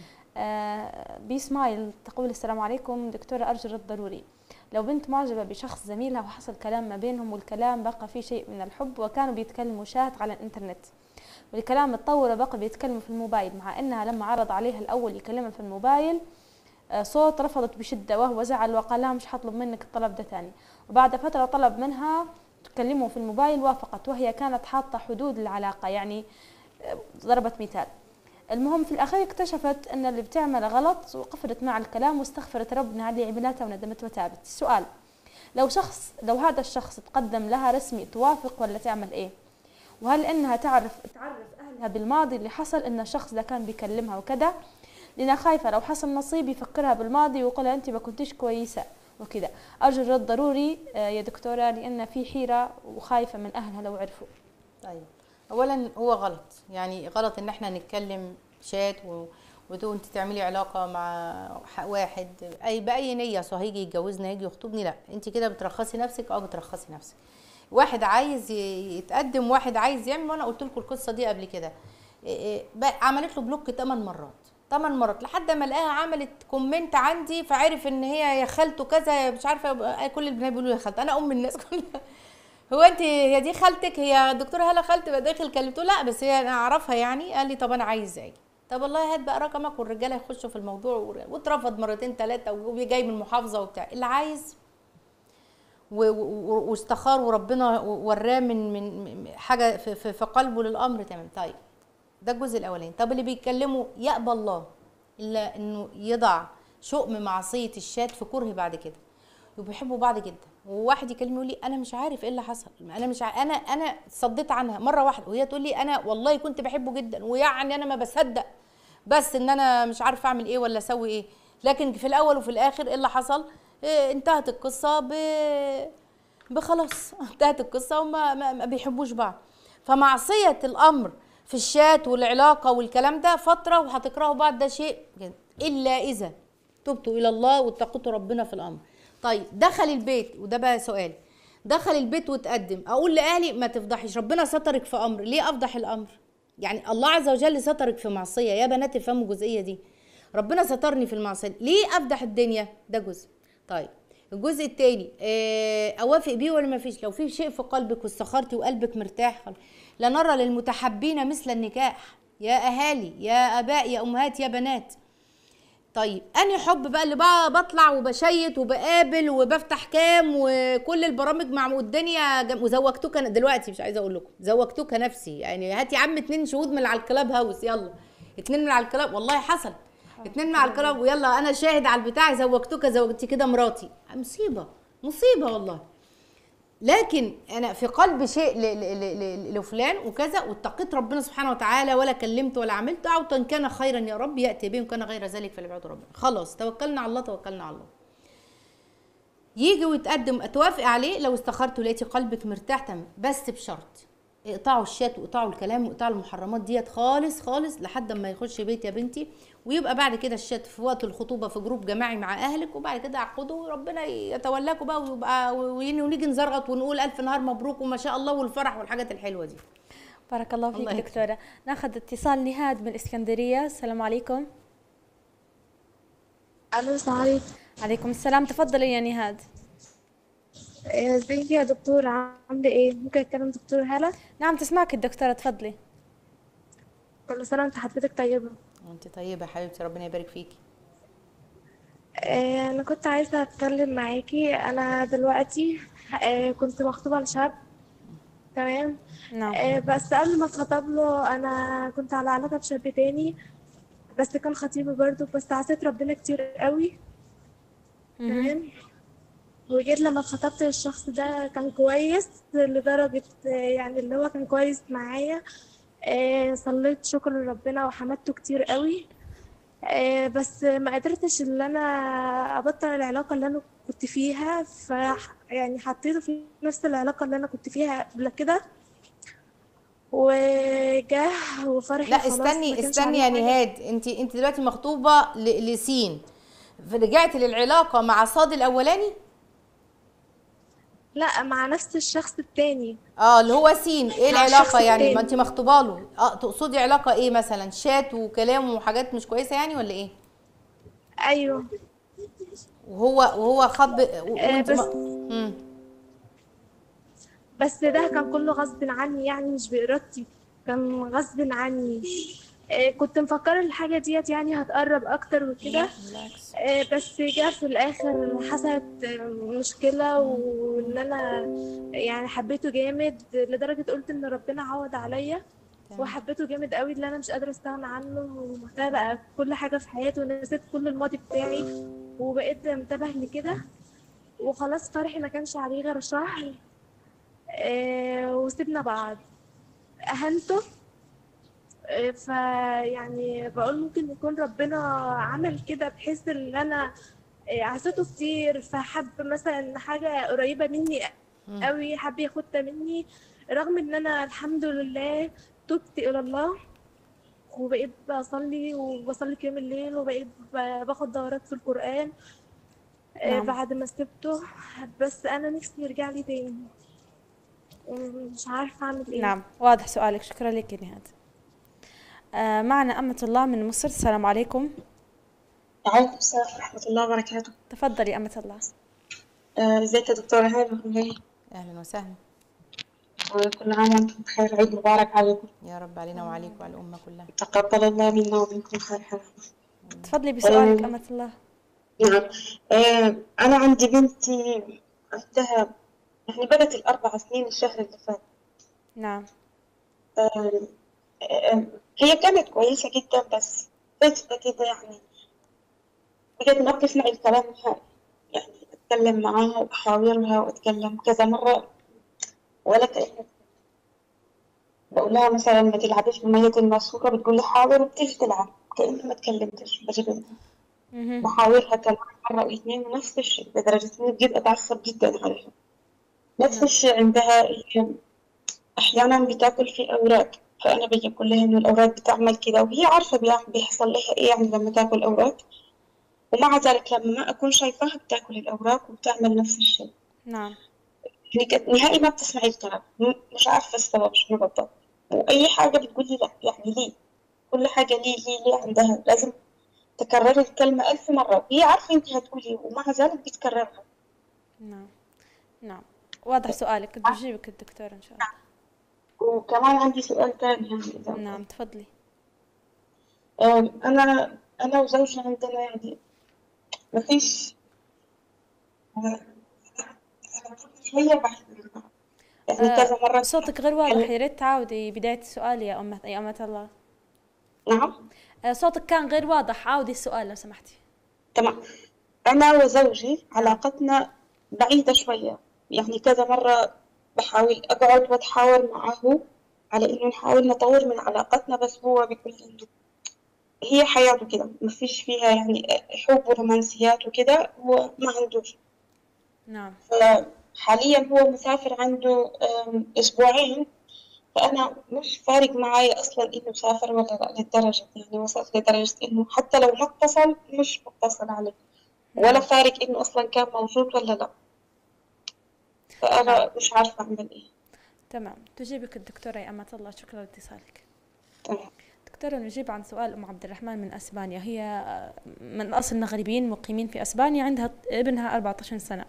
آه، بي سمايل تقول السلام عليكم دكتورة أرجو الرد ضروري لو بنت معجبة بشخص زميلها وحصل كلام ما بينهم والكلام بقى فيه شيء من الحب وكانوا بيتكلموا شات على الإنترنت والكلام اتطور وبقى بيتكلموا في الموبايل مع إنها لما عرض عليها الأول يكلمها في الموبايل آه، صوت رفضت بشدة وهو زعل وقال لها مش هطلب منك الطلب ده تاني وبعد فترة طلب منها تكلمه في الموبايل وافقت وهي كانت حاطة حدود للعلاقة يعني آه، ضربت مثال المهم في الأخير اكتشفت أن اللي بتعمله غلط وقفلت مع الكلام واستغفرت ربنا على عملتها وندمت وتابت السؤال لو شخص لو هذا الشخص تقدم لها رسمي توافق ولا تعمل ايه وهل انها تعرف تعرف اهلها بالماضي اللي حصل ان الشخص ده كان بيكلمها وكذا لأنها خايفة لو حصل نصيب يفكرها بالماضي ويقولها أنت ما كنتيش كويسة وكذا أرجو الرد ضروري آه، يا دكتورة لأن في حيرة وخايفة من أهلها لو عرفوا طيب اولا هو غلط يعني غلط ان احنا نتكلم شات و... وتقول انت تعملي علاقه مع ح- واحد اي باي نيه سواء هيجي يتجوزني هيجي يخطبني لا انت كده بترخصي نفسك او بترخصي نفسك واحد عايز ي- يتقدم واحد عايز يعمل وانا قلت لكم القصه دي قبل كده إيه إيه بقى- عملت له بلوك 8 مرات 8 مرات لحد ما لقاها عملت كومنت عندي فعرف ان هي يا خالته كذا مش عارفه يبقى كل البنات بيقولوا يا خالته انا ام الناس كلها هو انت هي دي خالتك هي دكتوره هلا خالتي بقى داخل كلمته لا بس هي انا اعرفها يعني قال لي طب انا عايز ايه طب والله هات بقى رقمك والرجاله يخشوا في الموضوع ور- واترفض مرتين ثلاثه وجاي من محافظه وبتاع اللي عايز و- و- واستخار وربنا وراه من من من حاجه في, في, في قلبه للامر تمام طيب ده الجزء الاولاني طب اللي بيتكلموا يقبل الله الا انه يضع شؤم معصيه الشات في كره بعد كده وبيحبوا بعض جدا وواحد يكلمني يقول لي انا مش عارف ايه اللي حصل انا مش ع... انا انا صديت عنها مره واحده وهي تقول لي انا والله كنت بحبه جدا ويعني انا ما بصدق بس ان انا مش عارفه اعمل ايه ولا اسوي ايه لكن في الاول وفي الاخر ايه اللي حصل إيه انتهت القصه ب بخلاص انتهت القصه وما ما, ما بيحبوش بعض فمعصيه الامر في الشات والعلاقه والكلام ده فتره وهتكرهوا بعض ده شيء جد. الا اذا تبتوا الى الله واتقيتوا ربنا في الامر طيب دخل البيت وده بقى سؤال دخل البيت وتقدم اقول لاهلي ما تفضحيش ربنا سترك في امر ليه افضح الامر يعني الله عز وجل سترك في معصيه يا بنات افهموا الجزئيه دي ربنا سترني في المعصيه ليه افضح الدنيا ده جزء طيب الجزء التاني آه، اوافق بيه ولا ما فيش لو في شيء في قلبك واستخرتي وقلبك مرتاح خلاص. لا نرى للمتحبين مثل النكاح يا اهالي يا اباء يا امهات يا بنات طيب انهي حب بقى اللي بقى بطلع وبشيت وبقابل وبفتح كام وكل البرامج مع والدنيا جم... وزوجتك أنا دلوقتي مش عايزه اقول لك زوجتك نفسي يعني هات يا عم اتنين شهود من على الكلاب هاوس يلا اتنين من على الكلاب والله حصل اتنين من على الكلاب ويلا انا شاهد على البتاع زوجتك زوجتي كده مراتي مصيبه مصيبه والله لكن انا في قلبي شيء ل- ل- ل- ل- لفلان وكذا واتقيت ربنا سبحانه وتعالى ولا كلمت ولا عملت دعوة ان كان خيرا يا رب ياتي به وان كان غير ذلك فليبعد ربنا خلاص توكلنا على الله توكلنا على الله يجي ويتقدم توافق عليه لو استخرت ولقيتي قلبك مرتاح تمام بس بشرط اقطعوا الشات واقطعوا الكلام واقطعوا المحرمات ديت خالص خالص لحد ما يخش بيت يا بنتي ويبقى بعد كده الشات في وقت الخطوبه في جروب جماعي مع اهلك وبعد كده عقدوا وربنا يتولاكوا بقى ويبقى ون- ونيجي نزرغط ونقول الف نهار مبروك وما شاء الله والفرح والحاجات الحلوه دي بارك الله فيك الله يكرمك. دكتورة ناخذ اتصال نهاد من الإسكندرية السلام عليكم الو السلام عليكم عليكم السلام تفضلي يا نهاد إيه، ازيك يا دكتور عامله ايه ممكن اتكلم دكتور هالة نعم تسمعك الدكتورة تفضلي كل سنه وانت حضرتك طيبه انت طيبه يا حبيبتي ربنا يبارك فيكي إيه، انا كنت عايزه اتكلم معاكي انا دلوقتي إيه، كنت مخطوبه لشاب تمام نعم إيه، بس قبل ما اتخطب له انا كنت على علاقه بشاب تاني بس كان خطيبي برضو بس عصيت ربنا كتير قوي تمام وجيت لما اتخطبت للشخص ده كان كويس لدرجة آه، يعني اللي هو كان كويس معايا آه، صليت شكر لربنا وحمدته كتير قوي آه، بس ما قدرتش ان انا ابطل العلاقة اللي انا كنت فيها ف يعني حطيته في نفس العلاقة اللي انا كنت فيها قبل كده وجاه وفرحي لا خلاص ما استني كانش استني يا عليه حاجة. نهاد انت انت دلوقتي مخطوبه ل- لسين فرجعتي للعلاقه مع صاد الاولاني لا مع نفس الشخص التاني اه اللي هو سين ايه مع العلاقه الشخص يعني ما التاني. انت مخطوبه له اه تقصدي علاقه ايه مثلا شات وكلام وحاجات مش كويسه يعني ولا ايه ايوه وهو وهو خب و- آه، وانت بس- ما... مم. بس ده كان كله غصب عني يعني مش بإرادتي كان غصب عني آه، كنت مفكرة الحاجة ديت يعني هتقرب أكتر وكده بالعكس آه، بس جه في الآخر حصلت آه، مشكلة وإن أنا يعني حبيته جامد لدرجة قلت إن ربنا عوض عليا وحبيته جامد قوي اللي أنا مش قادرة أستغنى عنه ومهتمة بقى بكل حاجة في حياته ونسيت كل الماضي بتاعي وبقيت منتبه لكده وخلاص فرحي ما كانش عليه غير شهر آه، وسيبنا بعض أهنته آه، فيعني بقول ممكن يكون ربنا عمل كده بحيث ان انا آه، عصيته كتير فحب مثلا حاجة قريبة مني قوي حب ياخدها مني رغم ان انا الحمد لله تبت الى الله وبقيت بصلي وبصلي قيام الليل وبقيت ب- باخد دورات في القرآن آه، نعم. بعد ما سبته بس انا نفسي يرجع لي تاني مش عارفة اعمل ايه نعم واضح سؤالك شكرا لك يا نهاد آه معنا أمة الله من مصر السلام عليكم وعليكم السلام ورحمة الله وبركاته تفضلي أمة الله آه، ازيك يا دكتورة هبة والله اهلا وسهلا وكل عام وانتم بخير عيد مبارك عليكم يا رب علينا وعليك وعلى الامه كلها تقبل الله منا ومنكم خير تفضلي بسؤالك آه. أمة الله نعم آه، أنا عندي بنتي عندها يعني بدأت الأربع سنين الشهر اللي فات نعم آه، آه، هي كانت كويسة جدا بس فجأة كده يعني بقت ما بتسمع الكلام نهائي يعني أتكلم معاها وأحاورها وأتكلم كذا مرة ولا كأنها بقول لها مثلا ما تلعبيش بمية الماسورة بتقول لي حاضر وبتيجي تلعب كأنها ما تكلمتش بجيب بحاولها كمان مرة واثنين ونفس الشيء لدرجة إني بجد أتعصب جدا عليها نفس الشيء عندها هي أحيانا بتاكل في أوراق فأنا بجي أقول لها إنه الأوراق بتعمل كذا وهي عارفة بيع- بيحصل لها إيه يعني لما تاكل أوراق ومع ذلك لما ما أكون شايفاها بتاكل الأوراق وبتعمل نفس الشيء نعم يعني كانت نهائي ما بتسمعي الكلام م- مش عارفة السبب شنو بالضبط وأي حاجة بتقولي لا يعني ليه كل حاجة ليه ليه ليه عندها لازم تكرري الكلمة ألف مرة وهي عارفة أنت هتقولي ومع ذلك بتكررها نعم نعم واضح سؤالك بجيبك الدكتور إن شاء الله وكمان عندي سؤال تاني يعني إذا نعم تفضلي آم، أنا أنا وزوجي عندنا يعني ما فيش أنا شوية بحب منها. يعني آه، كذا مرة صوتك غير واضح يا ريت تعاودي بداية السؤال يا أمة يا أمة الله نعم آه، صوتك كان غير واضح عاودي السؤال لو سمحتي تمام أنا وزوجي علاقتنا بعيدة شوية يعني كذا مرة بحاول أقعد وأتحاور معه على إنه نحاول نطور من علاقتنا بس هو بيقول لي إنه هي حياته كده ما فيش فيها يعني حب ورومانسيات وكده هو ما عندوش نعم فحاليا هو مسافر عنده أم، أسبوعين فأنا مش فارق معايا أصلا إنه سافر ولا لا للدرجة يعني وصلت لدرجة إنه حتى لو ما اتصل مش بتصل عليه ولا فارق إنه أصلا كان موجود ولا لا فأنا مش عارفة أعمل إيه تمام تجيبك الدكتورة يا أمة الله شكرا لاتصالك تمام دكتورة نجيب عن سؤال أم عبد الرحمن من أسبانيا هي آه، من أصل مغربيين مقيمين في أسبانيا عندها ابنها 14 سنة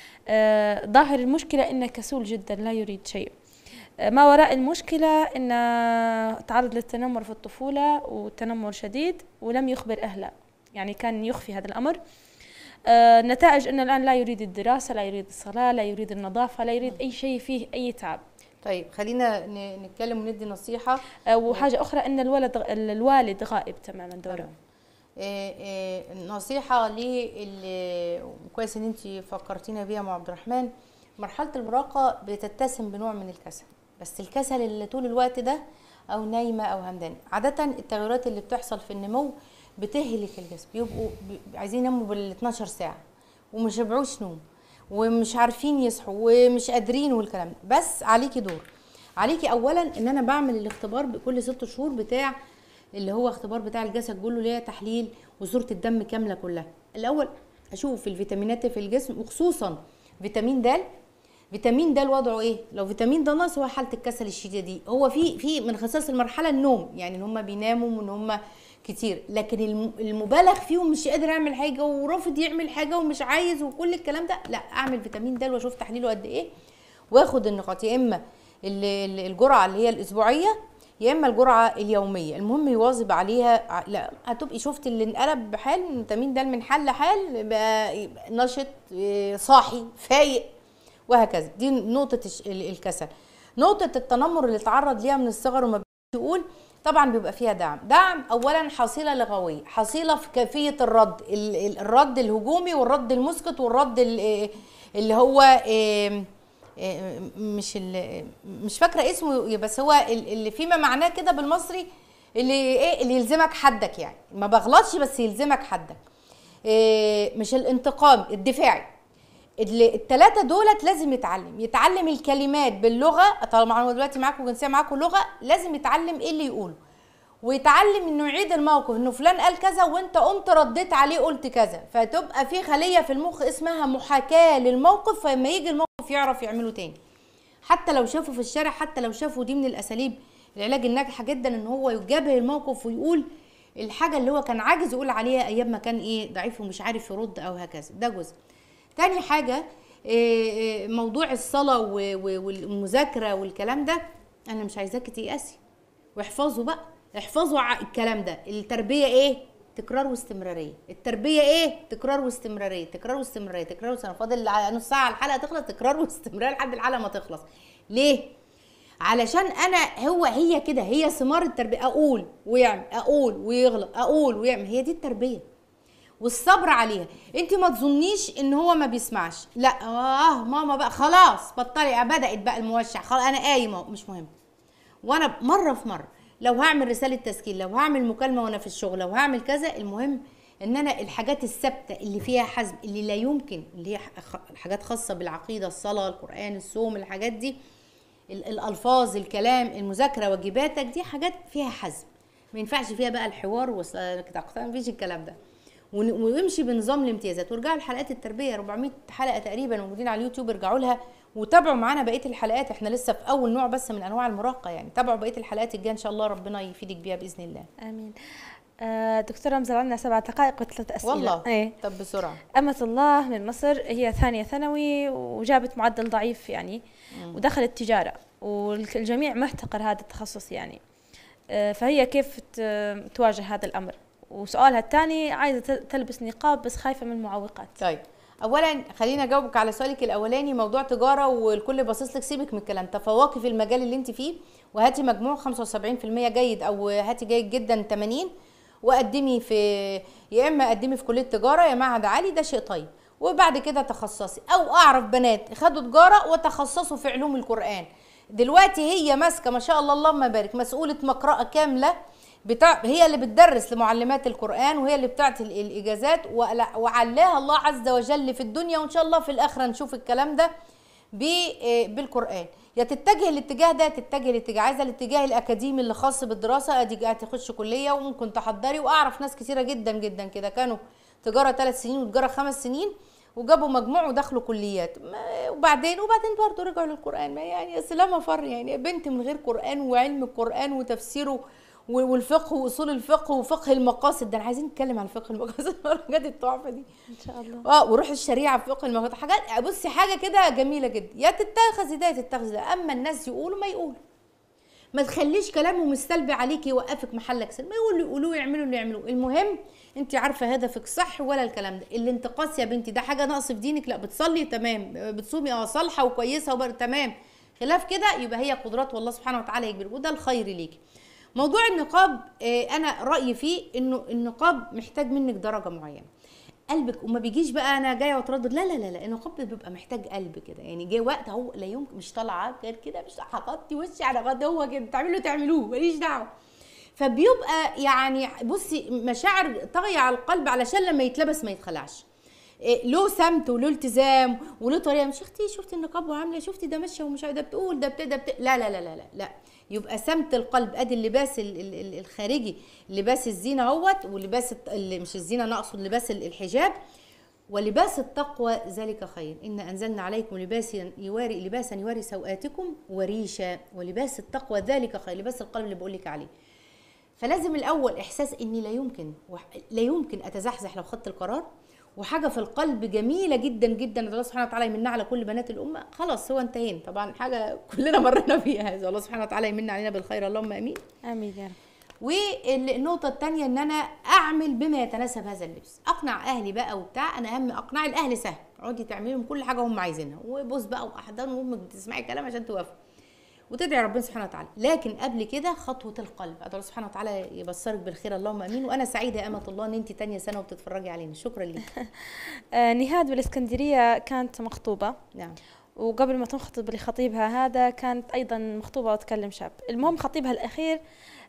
آه، ظاهر المشكلة إنه كسول جدا لا يريد شيء آه، ما وراء المشكلة إنه تعرض للتنمر في الطفولة وتنمر شديد ولم يخبر أهله يعني كان يخفي هذا الأمر آه، النتائج أنه الآن لا يريد الدراسة لا يريد الصلاة لا يريد النظافة لا يريد أي شيء فيه أي تعب طيب خلينا ن- نتكلم وندي نصيحه آه، وحاجة أخرى أن الولد الوالد غائب تماما دوره إيه إيه نصيحة للي كويس ان انت فكرتينا بيها مع عبد الرحمن مرحلة المراهقة بتتسم بنوع من الكسل بس الكسل اللي طول الوقت ده او نايمة او همدانة عادة التغيرات اللي بتحصل في النمو بتهلك الجسم بيبقوا ب- عايزين يناموا بال 12 ساعة ومش يبعوش نوم ومش عارفين يصحوا ومش قادرين والكلام ده بس عليكي دور عليكي اولا ان انا بعمل الاختبار كل ست شهور بتاع اللي هو اختبار بتاع الجسد كله اللي هي تحليل وصوره الدم كامله كلها الاول اشوف الفيتامينات في الجسم وخصوصا فيتامين د فيتامين د وضعه ايه لو فيتامين د ناقص هو حاله الكسل الشديده دي هو في في من خصائص المرحله النوم يعني ان هم بيناموا وان هم كتير لكن الم- المبالغ فيهم مش قادر يعمل حاجه ورافض يعمل حاجه ومش عايز وكل الكلام ده لا اعمل فيتامين د واشوف تحليله قد ايه واخد النقاط يا اما ال- ال- الجرعه اللي هي الاسبوعيه يا اما الجرعه اليوميه المهم يواظب عليها ع- لا هتبقي شفت اللي انقلب بحال من فيتامين د من حل لحال بقى يبقى نشط إيه، صاحي فايق وهكذا دي نقطه الش- ال- الكسل نقطه التنمر اللي اتعرض ليها من الصغر وما تقول طبعا بيبقى فيها دعم دعم اولا حصيله لغويه حصيله في كيفيه الرد ال- ال- الرد الهجومي والرد المسكت والرد ال- اللي هو إيه، إيه، مش ال- مش فاكره اسمه بس هو ال- اللي فيما معناه كده بالمصري اللي ايه اللي يلزمك حدك يعني ما بغلطش بس يلزمك حدك إيه، مش الانتقام الدفاعي اللي التلاتة دولت لازم يتعلم يتعلم الكلمات باللغة طالما هو دلوقتي معاكم جنسية معاكم لغة لازم يتعلم ايه اللي يقوله ويتعلم انه يعيد الموقف انه فلان قال كذا وانت قمت رديت عليه قلت كذا فتبقى في خلية في المخ اسمها محاكاة للموقف فلما يجي الموقف يعرف يعمله تاني حتى لو شافه في الشارع حتى لو شافه دي من الاساليب العلاج الناجحه جدا ان هو يجابه الموقف ويقول الحاجه اللي هو كان عاجز يقول عليها ايام ما كان ايه ضعيف ومش عارف يرد او هكذا ده جزء تاني حاجه إيه، إيه، موضوع الصلاه و- و- والمذاكره والكلام ده انا مش عايزاكي تيأسي واحفظوا بقى احفظوا ع- الكلام ده التربيه ايه تكرار واستمراريه التربيه ايه تكرار واستمراريه تكرار واستمراريه تكرار واستمراريه فاضل ع- نص ساعه الحلقه تخلص تكرار واستمرار لحد الحلقه ما تخلص ليه علشان انا هو هي كده هي ثمار التربيه اقول ويعمل اقول ويغلط اقول ويعمل هي دي التربيه والصبر عليها انت ما تظنيش ان هو ما بيسمعش لا اه ماما بقى خلاص بطلي بدات بقى الموشع خلاص انا قايمه أهو. مش مهم وانا مره في مره لو هعمل رساله تسجيل لو هعمل مكالمه وانا في الشغل لو هعمل كذا المهم ان انا الحاجات الثابته اللي فيها حزم اللي لا يمكن اللي هي خ- حاجات خاصه بالعقيده الصلاه القران الصوم الحاجات دي ال- الالفاظ الكلام المذاكره واجباتك دي حاجات فيها حزم ما ينفعش فيها بقى الحوار والتقطيع ما فيش الكلام ده ون- ويمشي بنظام الامتيازات وارجعوا لحلقات التربيه 400 حلقه تقريبا موجودين على اليوتيوب ارجعوا لها وتابعوا معانا بقيه الحلقات احنا لسه في اول نوع بس من انواع المراهقه يعني تابعوا بقيه الحلقات الجايه ان شاء الله ربنا يفيدك بيها باذن الله امين آه دكتورة رمزة عندنا سبع دقائق وثلاث أسئلة والله ايه طب بسرعه أمة الله من مصر هي ثانية ثانوي وجابت معدل ضعيف يعني ودخلت تجارة والجميع محتقر هذا التخصص يعني آه، فهي كيف ت- تواجه هذا الأمر وسؤالها الثاني عايزة ت- تلبس نقاب بس خايفة من المعوقات طيب اولا خليني اجاوبك على سؤالك الاولاني موضوع تجاره والكل باصص لك سيبك من الكلام تفوقي في المجال اللي انت فيه وهاتي مجموع 75% جيد او هاتي جيد جدا 80 وقدمي في يا اما قدمي في كليه تجاره يا معهد عالي ده شيء طيب وبعد كده تخصصي او اعرف بنات خدوا تجاره وتخصصوا في علوم القران دلوقتي هي ماسكه ما شاء الله اللهم بارك مسؤوله مقرأة كامله بتاع هي اللي بتدرس لمعلمات القرآن وهي اللي بتعطي ال- الإجازات وعلا- وعلاها الله عز وجل في الدنيا وإن شاء الله في الآخرة نشوف الكلام ده ب- آه، بالقرآن يا تتجه الاتجاه ده تتجه الاتجاه عايزه الاتجاه الاكاديمي اللي خاص بالدراسه ادي هتخش كليه وممكن تحضري واعرف ناس كثيره جدا جدا كده كانوا تجاره ثلاث سنين وتجاره خمس سنين وجابوا مجموع ودخلوا كليات ما- وبعدين وبعدين برضه رجعوا للقران ما يعني أصل لا مفر يعني بنت من غير قران وعلم القران وتفسيره و- والفقه واصول الفقه وفقه المقاصد ده انا عايزين نتكلم عن فقه المقاصد الحاجات التحفه دي إن شاء الله اه وروح الشريعه في فقه المقاصد حاجات بصي حاجه كده جميله جدا يا تتخذ ده يا تتخذ ده اما الناس يقولوا ما يقولوا ما تخليش كلامهم السلبي عليك يوقفك محلك سلبي ما يقولوا يقولوا يعملوا اللي يعملوه المهم انت عارفه هدفك صح ولا الكلام ده الانتقاص يا بنتي ده حاجه ناقص في دينك لا بتصلي تمام بتصومي اه صالحه وكويسه وبر تمام خلاف كده يبقى هي قدرات والله سبحانه وتعالى يجبرك وده الخير ليكي موضوع النقاب آه، انا رايي فيه انه النقاب محتاج منك درجه معينه قلبك وما بيجيش بقى انا جايه واتردد لا لا لا لا النقاب بيبقى محتاج قلب كده يعني جه وقت اهو لا يمكن مش طالعه غير كده مش هغطي وشي على غد هو كده تعملوا تعملوه ماليش دعوه فبيبقى يعني بصي مشاعر طاغيه على القلب علشان لما يتلبس ما يتخلعش إيه، له سمت وله التزام وله طريقه مش اختي شفتي النقاب وعامله شفتي ده ماشيه ومش ده بتقول ده بت... ده بت... لا لا لا لا لا لا يبقى سمت القلب ادي اللباس ال- ال- ال- الخارجي لباس الزينه اهوت ولباس الت- ال- مش الزينه انا اقصد لباس ال- الحجاب ولباس التقوى ذلك خير إن أنزلنا عليكم لباسا يواري لباسا يواري سوآتكم وريشا ولباس التقوى ذلك خير لباس القلب اللي بقول لك عليه فلازم الاول احساس اني لا يمكن وح- لا يمكن اتزحزح لو خدت القرار وحاجه في القلب جميله جدا جدا الله سبحانه وتعالى يمنها على كل بنات الامه خلاص هو انتهينا طبعا حاجه كلنا مرينا فيها هذا الله سبحانه وتعالى يمن علينا بالخير اللهم امين امين يا رب والنقطة التانية ان انا اعمل بما يتناسب هذا اللبس اقنع اهلي بقى وبتاع انا اهم اقنع الاهل سهل اقعدي تعملي لهم كل حاجة هم عايزينها وبص بقى واحضان وامك بتسمعي كلام عشان توافق وتدعي ربنا سبحانه وتعالى لكن قبل كده خطوة القلب أدعو الله سبحانه وتعالى يبصرك بالخير اللهم امين وانا سعيدة يا امة الله ان انت تانية سنة وبتتفرجي علينا شكرا ليك آه نهاد بالاسكندريه كانت مخطوبه نعم وقبل ما تنخطب لخطيبها هذا كانت ايضا مخطوبه وتكلم شاب المهم خطيبها الاخير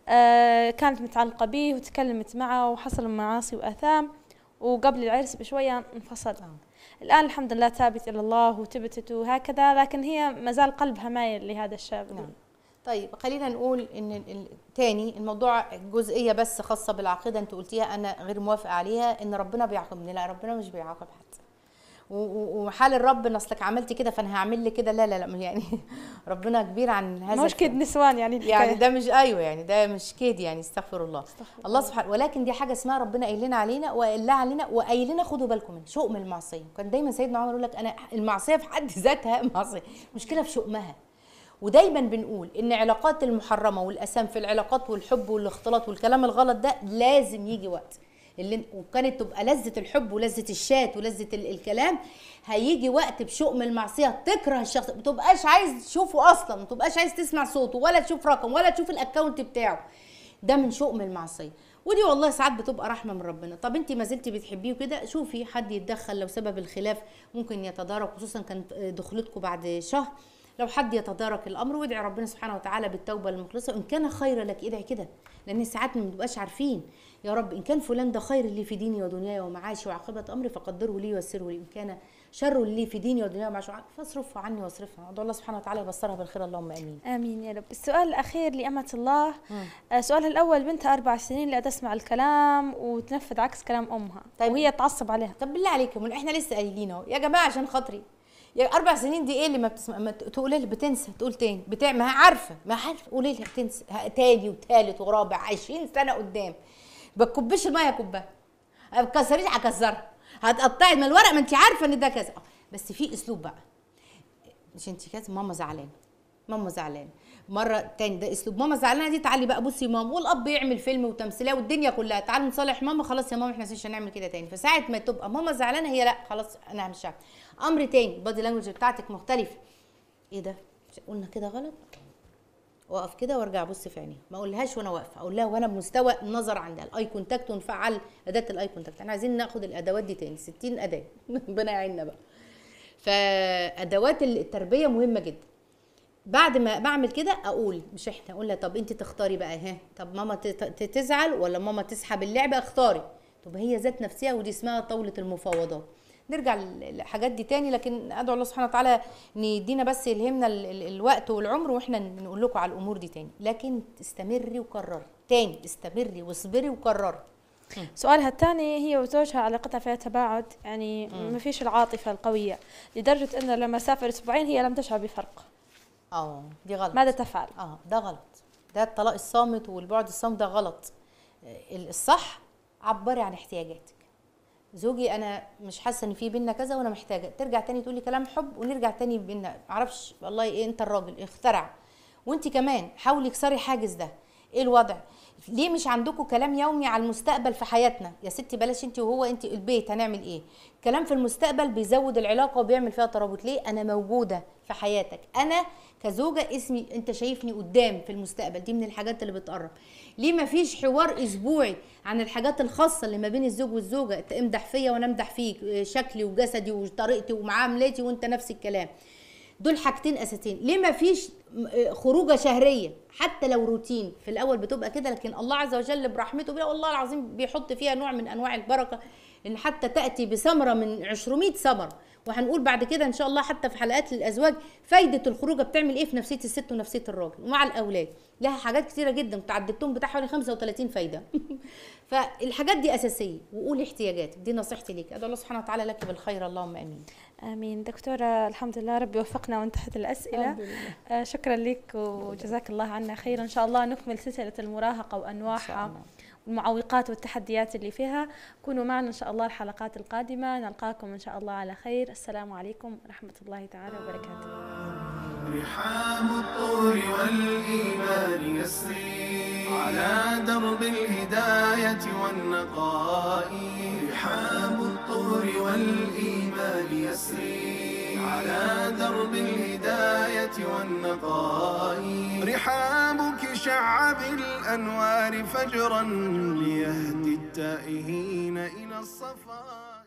آه كانت متعلقه به وتكلمت معه وحصلوا معاصي واثام وقبل العرس بشويه انفصل الان الحمد لله تابت الى الله وتبتت وهكذا لكن هي ما زال قلبها مايل لهذا الشاب نعم طيب خلينا نقول ان ال- ال- تاني الموضوع جزئيه بس خاصه بالعقيده انت قلتيها انا غير موافقه عليها ان ربنا بيعاقبني لا ربنا مش بيعاقب حد و- و- وحال الرب ان اصلك عملتي كده فانا هعمل لك كده لا لا لا يعني ربنا كبير عن هذا مش كده الكلام. نسوان يعني الحكاية. يعني ده مش ايوه يعني ده مش كيد يعني استغفر الله الله سبحانه ولكن دي حاجه اسمها ربنا قايل لنا علينا وقال لها علينا وقايل لنا خدوا بالكم من شؤم المعصيه كان دايما سيدنا عمر يقول لك انا المعصيه في حد ذاتها معصيه مشكله في شؤمها ودايما بنقول ان علاقات المحرمه والاسام في العلاقات والحب والاختلاط والكلام الغلط ده لازم يجي وقت اللي وكانت تبقى لذه الحب ولذه الشات ولذه ال- الكلام هيجي وقت بشؤم المعصيه تكره الشخص ما تبقاش عايز تشوفه اصلا ما تبقاش عايز تسمع صوته ولا تشوف رقم ولا تشوف الاكونت بتاعه ده من شؤم المعصيه ودي والله ساعات بتبقى رحمه من ربنا طب انت ما زلتي بتحبيه وكده شوفي حد يتدخل لو سبب الخلاف ممكن يتدارك خصوصا كانت دخلتكم بعد شهر لو حد يتدارك الامر وادعي ربنا سبحانه وتعالى بالتوبه المخلصه وان كان خيرا لك ادعي كده لان ساعات ما بنبقاش عارفين يا رب ان كان فلان ده خير لي في ديني ودنياي ومعاشي وعاقبه امري فقدره لي ويسره لي ان كان شر لي في ديني ودنياي ومعاشي وعاقبة فاصرفه عني واصرفها ادعو الله سبحانه وتعالى يبصرها بالخير اللهم امين آمين يا رب السؤال الأخير لأمة الله آه، سؤالها الأول بنتها أربع سنين لا تسمع الكلام وتنفذ عكس كلام أمها طيب. وهي تعصب عليها طب بالله عليكم احنا لسه قايلين اهو يا جماعه عشان خاطري يا اربع سنين دي ايه اللي ما بتسمع ما تقولي لها بتنسى تقول تاني بتاع ما هي عارفه ما عارفه قولي لها بتنسى ها- تاني وتالت ورابع 20 سنه قدام ما تكبش الميه كبها ما تكسريش هكسرها هتقطعي ما الورق ما انت عارفه ان ده كذا آه، بس في اسلوب بقى مش انت كذا ماما زعلانه ماما زعلانه مره تاني ده اسلوب ماما زعلانه دي تعالي بقى بصي ماما والاب يعمل فيلم وتمثيليه والدنيا كلها تعالوا نصالح ماما خلاص يا ماما احنا مش هنعمل كده تاني فساعه ما تبقى ماما زعلانه هي لا خلاص انا مش هعمل امر تاني البادي لانجوج بتاعتك مختلفه ايه ده مش قلنا كده غلط واقف كده وارجع ابص في عينيها ما اقولهاش وانا واقفه اقول لها وانا بمستوى النظر عندها الاي كونتاكت ونفعل اداه الاي كونتاكت احنا عايزين ناخد الادوات دي تاني 60 اداه ربنا يعيننا بقى فادوات التربيه مهمه جدا بعد ما بعمل كده اقول مش احنا اقول لها طب انت تختاري بقى ها طب ماما تت- ت- تزعل ولا ماما تسحب اللعبه اختاري طب هي ذات نفسها ودي اسمها طاوله المفاوضات نرجع للحاجات دي تاني لكن ادعو الله سبحانه وتعالى ان يدينا بس يلهمنا ال- ال- الوقت والعمر واحنا نقول لكم على الامور دي تاني لكن استمري وكرري تاني استمري واصبري وكرري سؤالها الثاني هي وزوجها علاقتها فيها تباعد يعني ما فيش العاطفة القوية لدرجة أنه لما سافر أسبوعين هي لم تشعر بفرق اه دي غلط ماذا تفعل؟ اه ده غلط ده الطلاق الصامت والبعد الصامت ده غلط آه، الصح عبري عن احتياجاتك زوجي انا مش حاسه ان في بينا كذا وانا محتاجه ترجع تاني تقولي كلام حب ونرجع تاني بينا معرفش والله ايه انت الراجل اخترع وانت كمان حاولي اكسري حاجز ده ايه الوضع ليه مش عندكم كلام يومي على المستقبل في حياتنا يا ستي بلاش انت وهو انت البيت هنعمل ايه كلام في المستقبل بيزود العلاقه وبيعمل فيها ترابط ليه انا موجوده في حياتك انا كزوجه اسمي انت شايفني قدام في المستقبل دي من الحاجات اللي بتقرب ليه ما فيش حوار اسبوعي عن الحاجات الخاصه اللي ما بين الزوج والزوجه انت امدح فيا وانا امدح فيك اه، شكلي وجسدي وطريقتي ومعاملتي وانت نفس الكلام دول حاجتين اساسيين ليه ما فيش م- اه، خروجه شهريه حتى لو روتين في الاول بتبقى كده لكن الله عز وجل برحمته بيها والله العظيم بيحط فيها نوع من انواع البركه ان حتى تاتي بثمره من 200 ثمره وهنقول بعد كده ان شاء الله حتى في حلقات للازواج فايده الخروجه بتعمل ايه في نفسيه الست ونفسيه الراجل ومع الاولاد لها حاجات كتيره جدا تعددتهم بتاع حوالي 35 فايده فالحاجات دي اساسيه وقولي احتياجاتك دي نصيحتي ليك ادعو الله سبحانه وتعالى لك بالخير اللهم امين آمين دكتورة الحمد لله ربي وفقنا وانتهت الأسئلة الحمد لله. آه شكرا لك وجزاك الله عنا خير إن شاء الله نكمل سلسلة المراهقة وأنواعها الله. والمعوقات والتحديات اللي فيها كونوا معنا إن شاء الله الحلقات القادمة نلقاكم إن شاء الله على خير السلام عليكم ورحمة الله تعالى وبركاته رحاب الطور والإيمان يسري على درب الهداية والنقاء رحاب الطور والإيمان يسري على درب الهداية والنقاء رحابك شع بالأنوار فجرا ليهدي التائهين إلى الصفاء